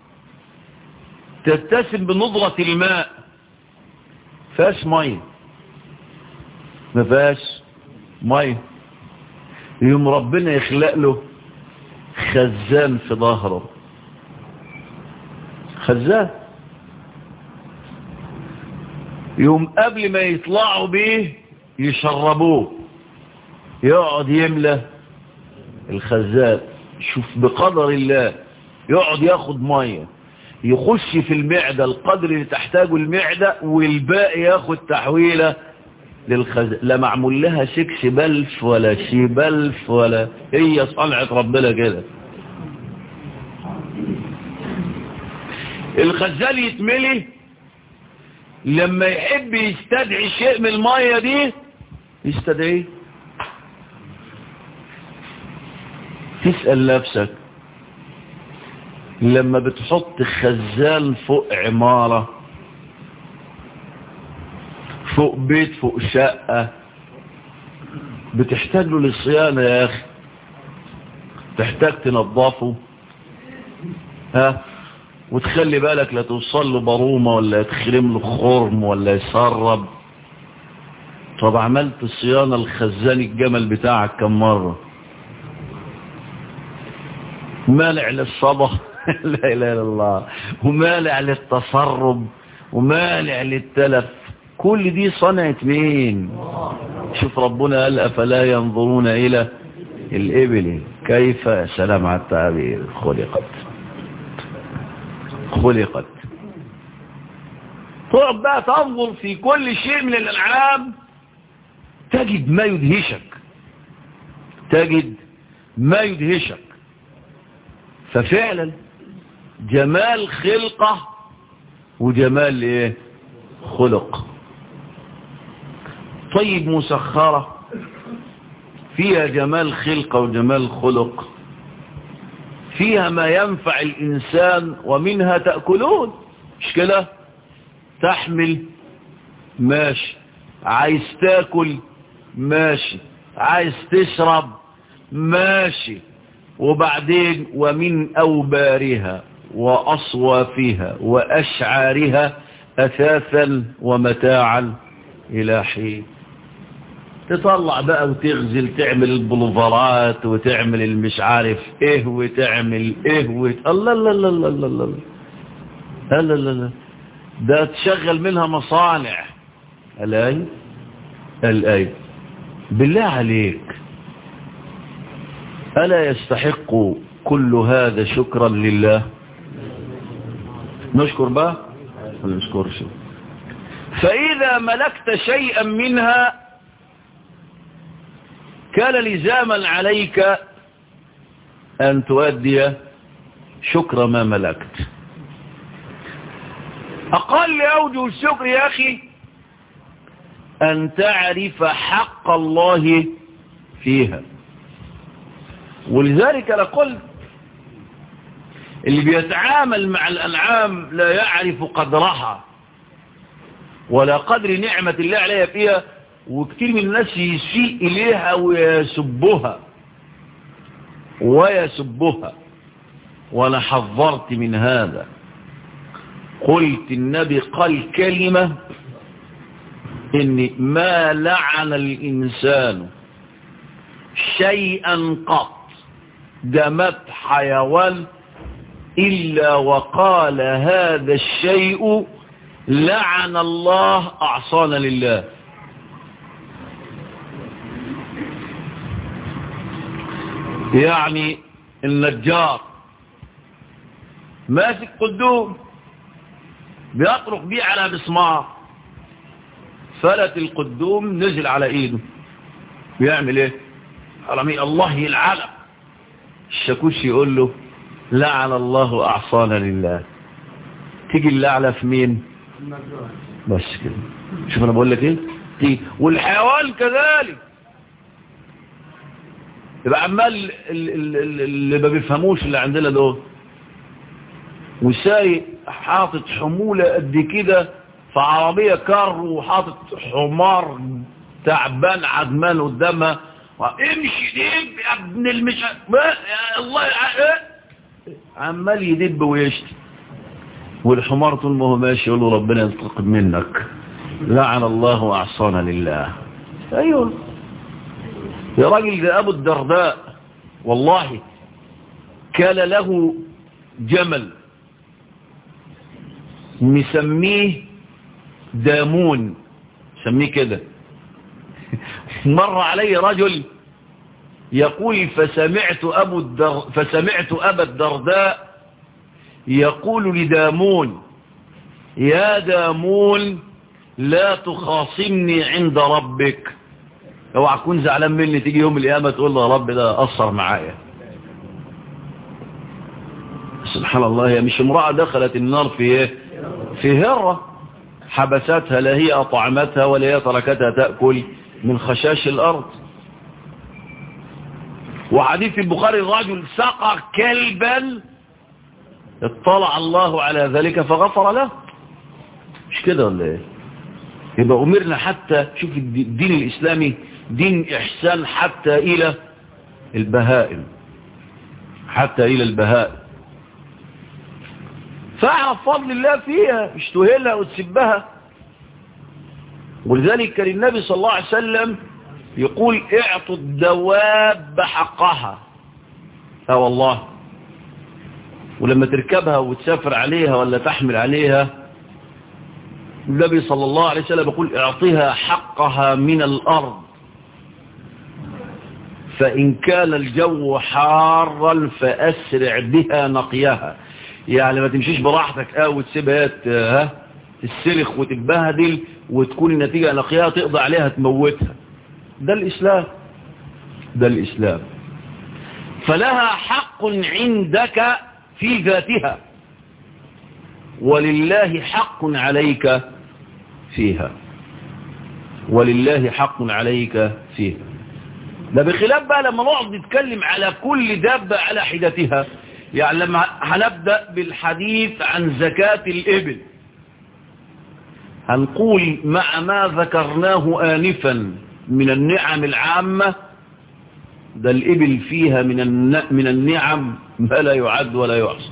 تتسم بنضرة الماء فاش مية ما فيهاش مية يوم ربنا يخلق له خزان في ظهره خزان يوم قبل ما يطلعوا بيه يشربوه يقعد يملى الخزان شوف بقدر الله يقعد ياخد ميه يخش في المعدة القدر اللي تحتاجه المعدة والباقي ياخد تحويلة للخزان لا معمول لها سكس بلف ولا شي بلف ولا هي صنعة ربنا كده الخزان يتملي لما يحب يستدعي شيء من المية دي يستدعيه تسأل نفسك لما بتحط خزان فوق عمارة فوق بيت فوق شقة بتحتاج له للصيانة يا أخي تحتاج تنظفه ها وتخلي بالك لا توصل له برومة ولا يتخرم له خرم ولا يسرب طب عملت صيانة الخزان الجمل بتاعك كم مرة مانع للصبح لا اله الا الله ومانع للتسرب ومانع للتلف كل دي صنعت مين شوف ربنا قال افلا ينظرون الى الابل كيف سلام على التعبير خلقت خلقت تقعد بقى تنظر في كل شيء من الالعاب تجد ما يدهشك تجد ما يدهشك ففعلا جمال خلقه وجمال ايه خلق طيب مسخرة فيها جمال خلقه وجمال خلق فيها ما ينفع الإنسان ومنها تأكلون مش كده تحمل ماشي عايز تاكل ماشي عايز تشرب ماشي وبعدين ومن أوبارها وأصوافها وأشعارها أثاثا ومتاعا إلى حين تطلع بقى وتغزل تعمل البلوفرات وتعمل المش عارف ايه وتعمل ايه وت... الله الله الله الله الله الله الله الله الله ده تشغل منها مصانع الآية الآية بالله عليك ألا يستحق كل هذا شكرا لله نشكر بقى ولا نشكرش فإذا ملكت شيئا منها كان لزاما عليك أن تؤدي شكر ما ملكت أقل أوجه الشكر يا أخي أن تعرف حق الله فيها ولذلك لقل اللي بيتعامل مع الأنعام لا يعرف قدرها ولا قدر نعمة الله عليها فيها وكثير من الناس يسيء إليها ويسبها ويسبها وأنا حذرت من هذا قلت النبي قال كلمة إن ما لعن الإنسان شيئا قط دمت حيوان إلا وقال هذا الشيء لعن الله أعصانا لله يعني النجار ماسك قدوم بيطرق بيه على مسمار فلت القدوم نزل على ايده بيعمل ايه حرامي الله يلعنك الشاكوش يقول له لعن الله اعصانا لله تيجي اللعنه في مين بس كده شوف انا بقول لك ايه تيجي والحيوان كذلك يبقى عمال اللي ما بيفهموش اللي عندنا دول وسايق حاطط حمولة قد كده في عربية كار وحاطط حمار تعبان عدمان قدامها امشي دب يا ابن المش يا الله عمال يدب ويشتي والحمار طول ما هو ماشي يقول له ربنا ينتقم منك لعن الله اعصانا لله ايوه يا راجل ده ابو الدرداء والله كان له جمل مسميه دامون سميه كده مر علي رجل يقول فسمعت أبو الدر فسمعت أبا الدرداء يقول لدامون يا دامون لا تخاصمني عند ربك اوعى تكون زعلان مني تيجي يوم القيامه تقول له يا رب ده قصر معايا سبحان الله هي مش امرأة دخلت النار في ايه في هرة حبستها لا هي أطعمتها ولا هي تركتها تأكل من خشاش الأرض وحديث البخاري الرجل سقى كلبا اطلع الله على ذلك فغفر له مش كده ولا ايه يبقى أمرنا حتى شوف الدين الإسلامي دين إحسان حتى إلى البهائم حتى إلى البهائم فاعرف فضل الله فيها مش تهلها وتسبها ولذلك كان النبي صلى الله عليه وسلم يقول اعطوا الدواب حقها اه والله ولما تركبها وتسافر عليها ولا تحمل عليها النبي صلى الله عليه وسلم يقول اعطيها حقها من الأرض فإن كان الجو حارا فأسرع بها نقيها يعني ما تمشيش براحتك اه وتسيبها ها تسلخ وتتبهدل وتكون النتيجة نقيها تقضى عليها تموتها ده الإسلام ده الإسلام فلها حق عندك في ذاتها ولله حق عليك فيها ولله حق عليك فيها ده بخلاف بقى لما نقعد نتكلم على كل دابة على حدتها يعني لما هنبدأ بالحديث عن زكاة الإبل هنقول مع ما ذكرناه آنفا من النعم العامة ده الإبل فيها من من النعم ما لا يعد ولا يحصى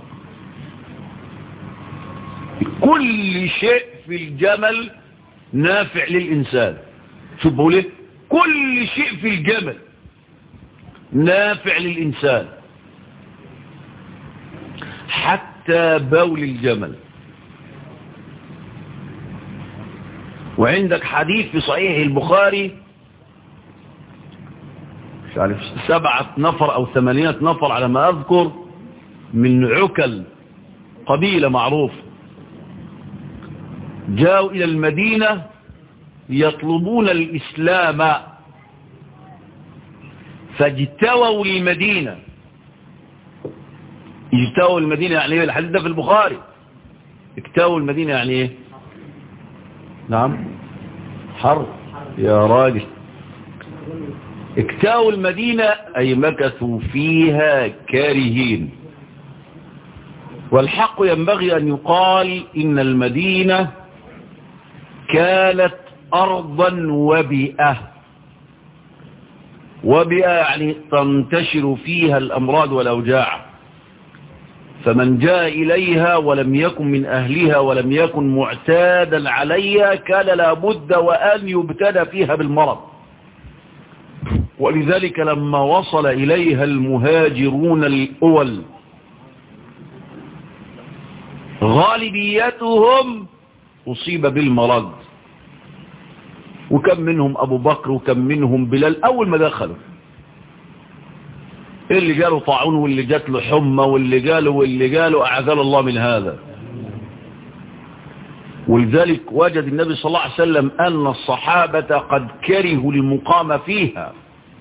كل شيء في الجمل نافع للإنسان شوف بقول ايه كل شيء في الجمل نافع للإنسان حتى بول الجمل وعندك حديث في صحيح البخاري مش عارف سبعة نفر أو ثمانية نفر على ما أذكر من عكل قبيلة معروفة جاءوا إلى المدينة يطلبون الإسلام فاجتووا المدينة اجتووا المدينة يعني الحديث ده في البخاري اكتاوا المدينة يعني ايه نعم حر يا راجل اكتاوا المدينة أي مكثوا فيها كارهين والحق ينبغي أن يقال إن المدينة كانت أرضا وبئة وبئة يعني تنتشر فيها الأمراض والأوجاع فمن جاء إليها ولم يكن من أهلها ولم يكن معتادا عليها كان لابد وأن يبتدى فيها بالمرض ولذلك لما وصل إليها المهاجرون الأول غالبيتهم أصيب بالمرض وكم منهم أبو بكر وكم منهم بلال أول ما دخلوا اللي جاله طاعون واللي جات له حمى واللي جاله واللي جاله أعذل الله من هذا ولذلك وجد النبي صلى الله عليه وسلم أن الصحابة قد كرهوا المقام فيها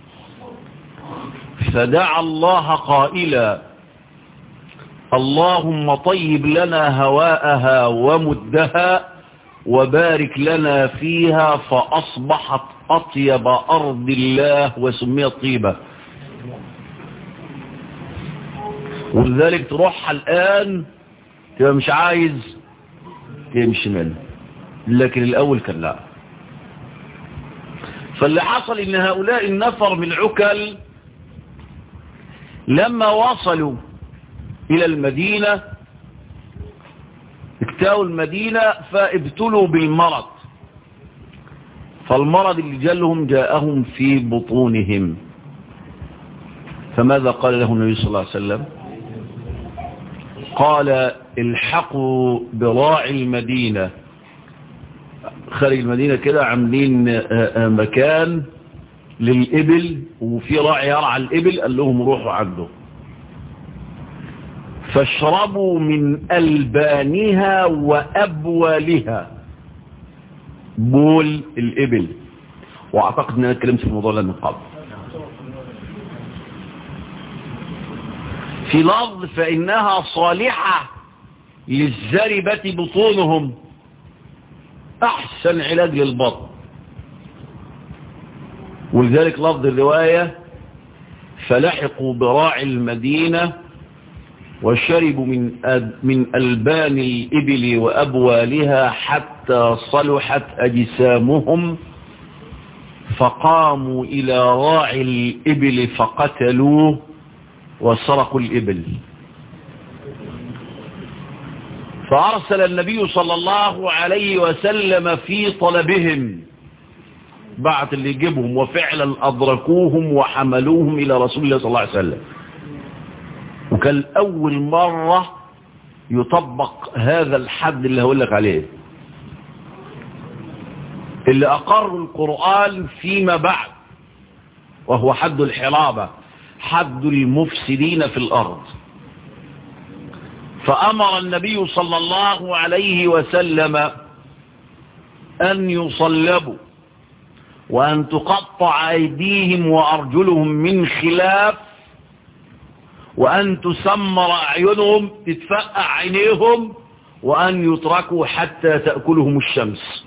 فدعا الله قائلا اللهم طيب لنا هواءها ومدها وبارك لنا فيها فأصبحت أطيب أرض الله وسميت طيبة ولذلك تروحها الآن تبقى مش عايز تمشي منه لكن الأول كان لا فاللي حصل إن هؤلاء النفر من عكل لما وصلوا إلى المدينة اكتاوا المدينة فابتلوا بالمرض فالمرض اللي جالهم جاءهم في بطونهم فماذا قال له النبي صلى الله عليه وسلم قال الحقوا براعي المدينة خارج المدينة كده عاملين مكان للإبل وفي راعي يرعى الإبل قال لهم روحوا عنده فاشربوا من ألبانها وأبوالها بول الإبل وأعتقد أن أنا اتكلمت في الموضوع ده من قبل في لفظ فإنها صالحة للزربة بطونهم أحسن علاج للبطن ولذلك لفظ الرواية فلحقوا براعي المدينة وشربوا من من ألبان الإبل وأبوالها حتى صلحت أجسامهم فقاموا إلى راعي الإبل فقتلوه وسرقوا الإبل فأرسل النبي صلى الله عليه وسلم في طلبهم بعت اللي يجيبهم وفعلا أدركوهم وحملوهم إلى رسول الله صلى الله عليه وسلم وكان أول مرة يطبق هذا الحد اللي هقول لك عليه اللي أقر القرآن فيما بعد وهو حد الحرابة حد المفسدين في الأرض فأمر النبي صلى الله عليه وسلم أن يصلبوا وأن تقطع أيديهم وأرجلهم من خلاف وأن تسمر أعينهم تتفقع عينيهم وأن يتركوا حتى تأكلهم الشمس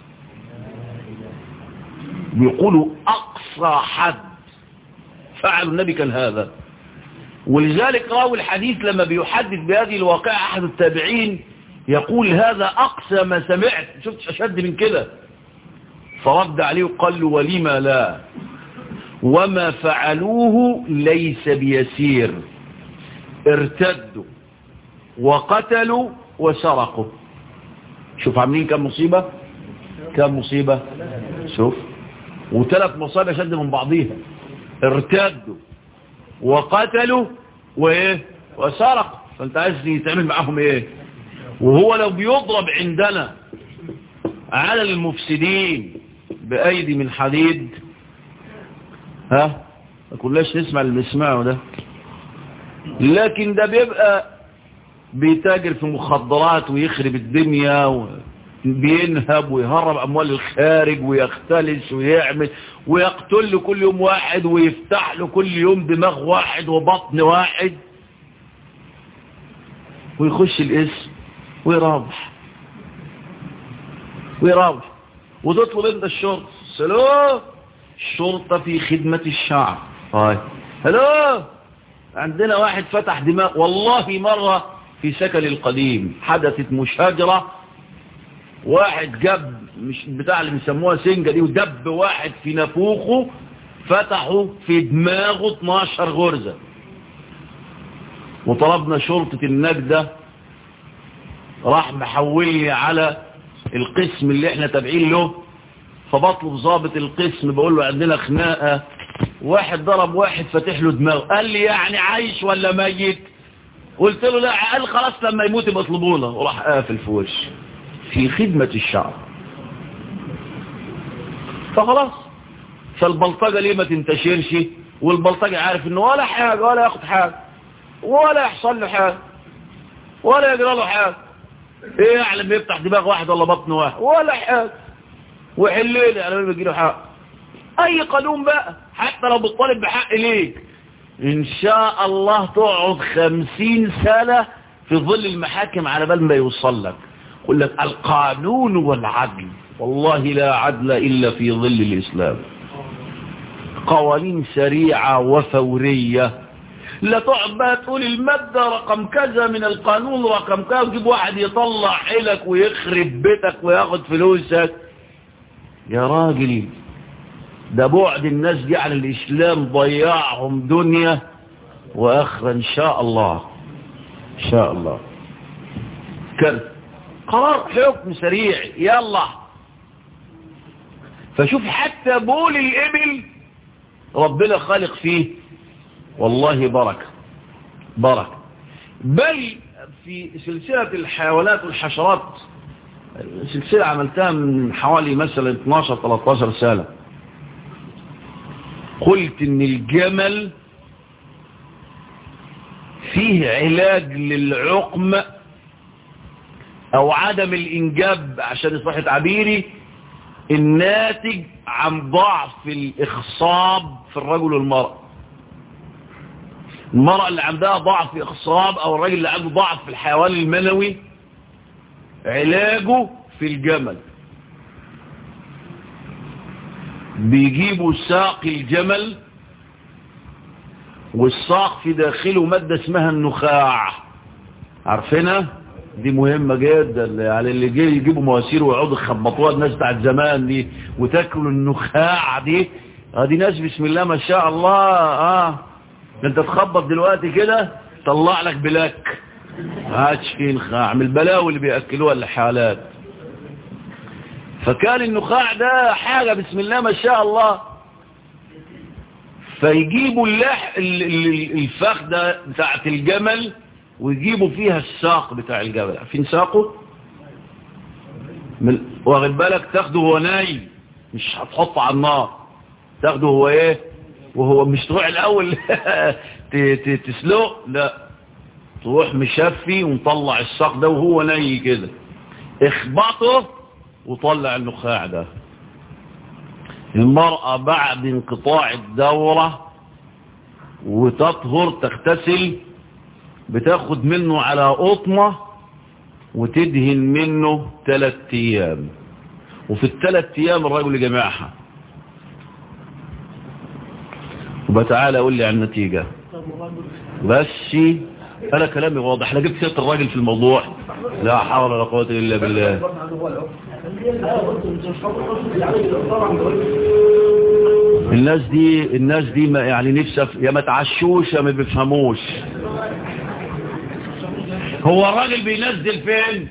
بيقولوا أقصى حد فعل النبي كان هذا ولذلك راوي الحديث لما بيحدث بهذه الواقعة أحد التابعين يقول هذا أقصى ما سمعت شفت أشد من كده فرد عليه وقال له ولما لا وما فعلوه ليس بيسير ارتدوا وقتلوا وسرقوا شوف عاملين كم مصيبة كم مصيبة شوف وثلاث مصائب شد من بعضيها ارتدوا وقتلوا وايه وسرقوا فانت عايز يتعمل معاهم ايه وهو لو بيضرب عندنا على المفسدين بأيدي من حديد ها ما كلاش نسمع اللي بنسمعه ده لكن ده بيبقى بيتاجر في مخدرات ويخرب الدنيا وبينهب ويهرب أموال الخارج ويختلس ويعمل ويقتل له كل يوم واحد ويفتح له كل يوم دماغ واحد وبطن واحد ويخش الاسم ويرابح ويراوح وتطلب انت الشرطة سلو الشرطة في خدمة الشعب هاي هلو عندنا واحد فتح دماغ والله مرة في سكن القديم حدثت مشاجرة واحد جاب مش بتاع اللي بيسموها سنجة دي ودب واحد في نافوخه فتحوا في دماغه 12 غرزة وطلبنا شرطة النجدة راح محولي على القسم اللي احنا تابعين له فبطلب ضابط القسم بقول له عندنا خناقة واحد ضرب واحد فتح له دماغه قال لي يعني عايش ولا ميت قلت له لا قال خلاص لما يموت بطلبونا وراح قافل في وشي في خدمة الشعب فخلاص فالبلطجة ليه ما تنتشرش والبلطجة عارف انه ولا حاجة ولا ياخد حاجة ولا يحصل له حاجة ولا يجرى له حاجة ايه يعلم يفتح دماغ واحد ولا بطن واحد ولا حاجة وحليلي على ما بيجي له حق اي قانون بقى حتى لو بتطالب بحق ليك ان شاء الله تقعد خمسين سنة في ظل المحاكم على بال ما يوصل لك يقول لك القانون والعدل والله لا عدل إلا في ظل الإسلام قوانين سريعة وفورية لا تقعد بقى تقول المادة رقم كذا من القانون رقم كذا وتجيب واحد يطلع حيلك ويخرب بيتك وياخد فلوسك يا راجل ده بعد الناس دي عن الإسلام ضيعهم دنيا وآخرة إن شاء الله إن شاء الله كذا قرار حكم سريع يلا فشوف حتى بول الإبل ربنا خالق فيه والله بركة بركة بل في سلسلة الحيوانات والحشرات سلسلة عملتها من حوالي مثلا 12-13 سنة قلت ان الجمل فيه علاج للعقم او عدم الانجاب عشان يصبح تعبيري الناتج عن ضعف الاخصاب في الرجل والمرأة المرأة اللي عندها ضعف اخصاب او الرجل اللي عنده ضعف في الحيوان المنوي علاجه في الجمل بيجيبوا ساق الجمل والساق في داخله مادة اسمها النخاع عارفينها دي مهمة جدا يعني اللي جاي يجيبوا مواسير ويقعدوا يخبطوها الناس بتاعت زمان دي وتاكلوا النخاع دي اه دي ناس بسم الله ما شاء الله اه ده انت تخبط دلوقتي كده طلع لك بلاك هاتش فيه نخاع من البلاوي اللي بيأكلوها الحالات فكان النخاع ده حاجة بسم الله ما شاء الله فيجيبوا اللح الفخدة بتاعت الجمل ويجيبوا فيها الساق بتاع الجمل عارفين ساقه من واخد بالك تاخده هو نايم مش هتحطه على النار تاخده هو ايه وهو مش تروح الاول تسلق لا تروح مشفي ومطلع الساق ده وهو ناي كده اخبطه وطلع النخاع ده المرأة بعد انقطاع الدورة وتطهر تغتسل بتاخد منه على قطمة وتدهن منه ثلاث ايام وفي الثلاث ايام الرجل جمعها وبتعالى قول لي عن النتيجة بس انا كلامي واضح انا جبت سيرة الراجل في الموضوع لا حول ولا قوة الا بالله الناس دي الناس دي ما يعني نفسها يا ما تعشوش يا ما بيفهموش هو الراجل بينزل فين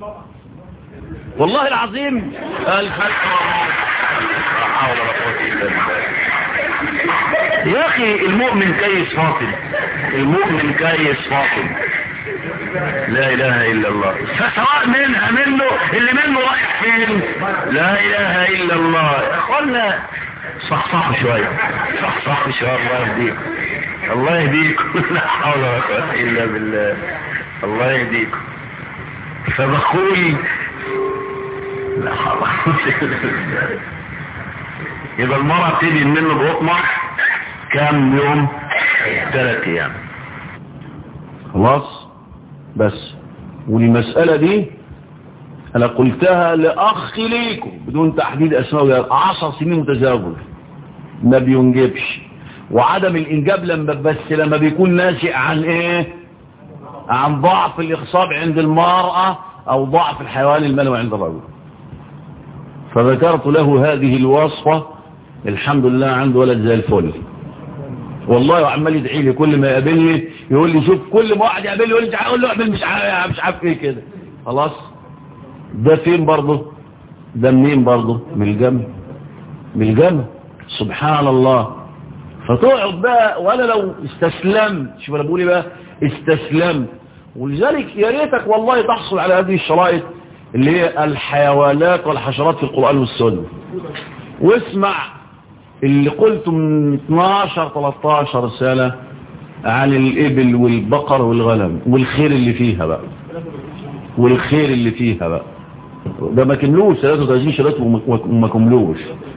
والله العظيم الفتح لا حول ولا قوة الا بالله يا اخي المؤمن كيس فاطم المؤمن كيس فاطم لا اله الا الله فسواء منها منه اللي منه رايح فين لا اله الا الله يا اخوانا صحصحوا شوية صحصحوا شوية الله يهديكم الله يهديكم لا حول ولا قوة الا بالله الله يهديكم فبقول لا حول ولا قوة الا بالله يبقى المرأة بتدي منه بقطمة كام يوم ثلاث ايام خلاص بس والمسألة دي انا قلتها لاخ ليكم بدون تحديد اسماء عشر سنين متزوج ما بينجبش وعدم الانجاب لما بس لما بيكون ناشئ عن ايه عن ضعف الاخصاب عند المرأة او ضعف الحيوان المنوي عند الرجل فذكرت له هذه الوصفة الحمد لله عنده ولد زي الفل والله وعمال يدعي لي كل ما يقابلني يقول لي شوف كل ما واحد يقابلني يقول لي اقول له اعمل مش عارف مش عارف ايه كده خلاص ده فين برضه ده منين برضه من الجنة من الجنة سبحان الله فتقعد بقى وانا لو استسلمت شوف انا بقول بقى استسلمت ولذلك يا ريتك والله تحصل على هذه الشرائط اللي هي الحيوانات والحشرات في القرآن والسنة واسمع اللي قلته من 12 13 سنة عن الإبل والبقر والغنم والخير اللي فيها بقى والخير اللي فيها بقى ده ما كملوش 33 شريط وما كملوش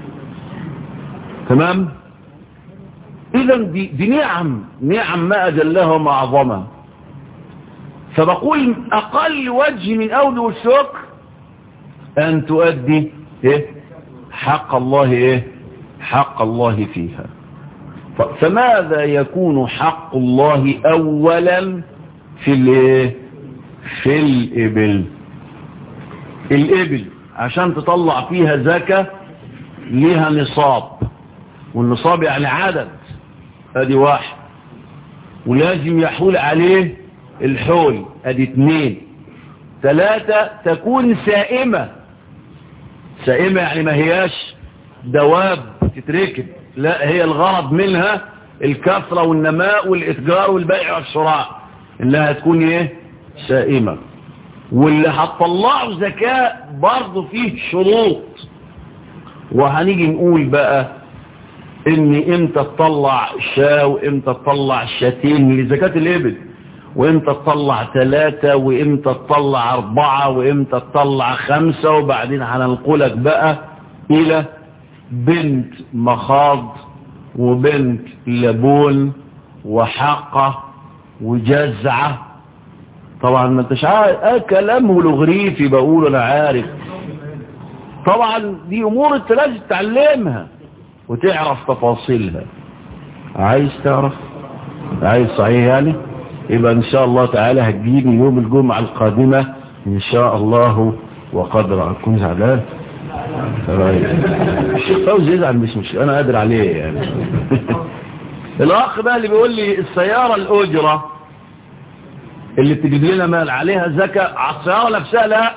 تمام اذا دي, دي نعم نعم ما اجلها وما اعظمها فبقول اقل وجه من اوجه الشكر ان تؤدي ايه حق الله ايه حق الله فيها فماذا يكون حق الله اولا في الايه في الابل الابل عشان تطلع فيها زكاة ليها نصاب والنصاب يعني عدد ادي واحد ولازم يحول عليه الحول ادي اتنين ثلاثة تكون سائمة سائمة يعني ما هياش دواب تتركب لا هي الغرض منها الكثرة والنماء والاتجار والبيع والشراء انها تكون ايه سائمة واللي هتطلعوا زكاة برضه فيه شروط وهنيجي نقول بقى ان امتى تطلع شاة وامتى تطلع شاتين لزكاة الابل وامتى تطلع ثلاثة وامتى تطلع اربعة وامتى تطلع خمسة وبعدين هننقلك بقى الى بنت مخاض وبنت لبون وحقة وجزعة طبعا ما انتش عارف اه كلام ولغريفي بقول انا عارف طبعا دي امور انت لازم تتعلمها وتعرف تفاصيلها عايز تعرف عايز صحيح يعني يبقى ان شاء الله تعالى هتجيني يوم الجمعة القادمة ان شاء الله وقدر اكون زعلان الشيخ فوزي يزعل مش مش انا قادر عليه يعني الاخ بقى اللي بيقول لي السيارة الاجرة اللي بتجيب لنا مال عليها زكاة على السيارة نفسها لا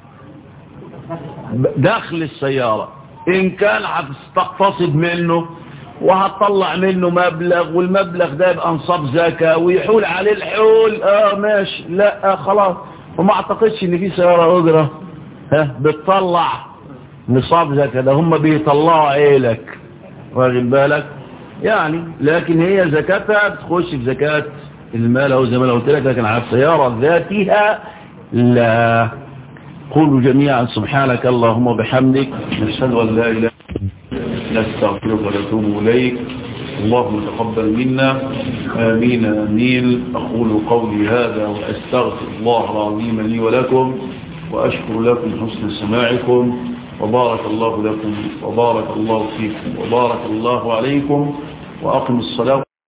داخل السيارة ان كان هتستقتصد منه وهتطلع منه مبلغ والمبلغ ده يبقى نصاب زكاة ويحول عليه الحول اه ماشي لا آه خلاص وما اعتقدش ان في سيارة اجرة ها بتطلع نصاب زكاة ده هم بيطلعوا عيلك واخد بالك يعني لكن هي زكاتها بتخش في زكاة المال او زي ما انا قلت لك لكن على السيارة ذاتها لا قولوا جميعا سبحانك اللهم وبحمدك نشهد ان لا اله نستغفرك ونتوب اليك اللهم تقبل منا امين امين اقول قولي هذا واستغفر الله العظيم لي ولكم واشكر لكم حسن سماعكم وبارك الله لكم وبارك الله فيكم وبارك الله عليكم واقم الصلاه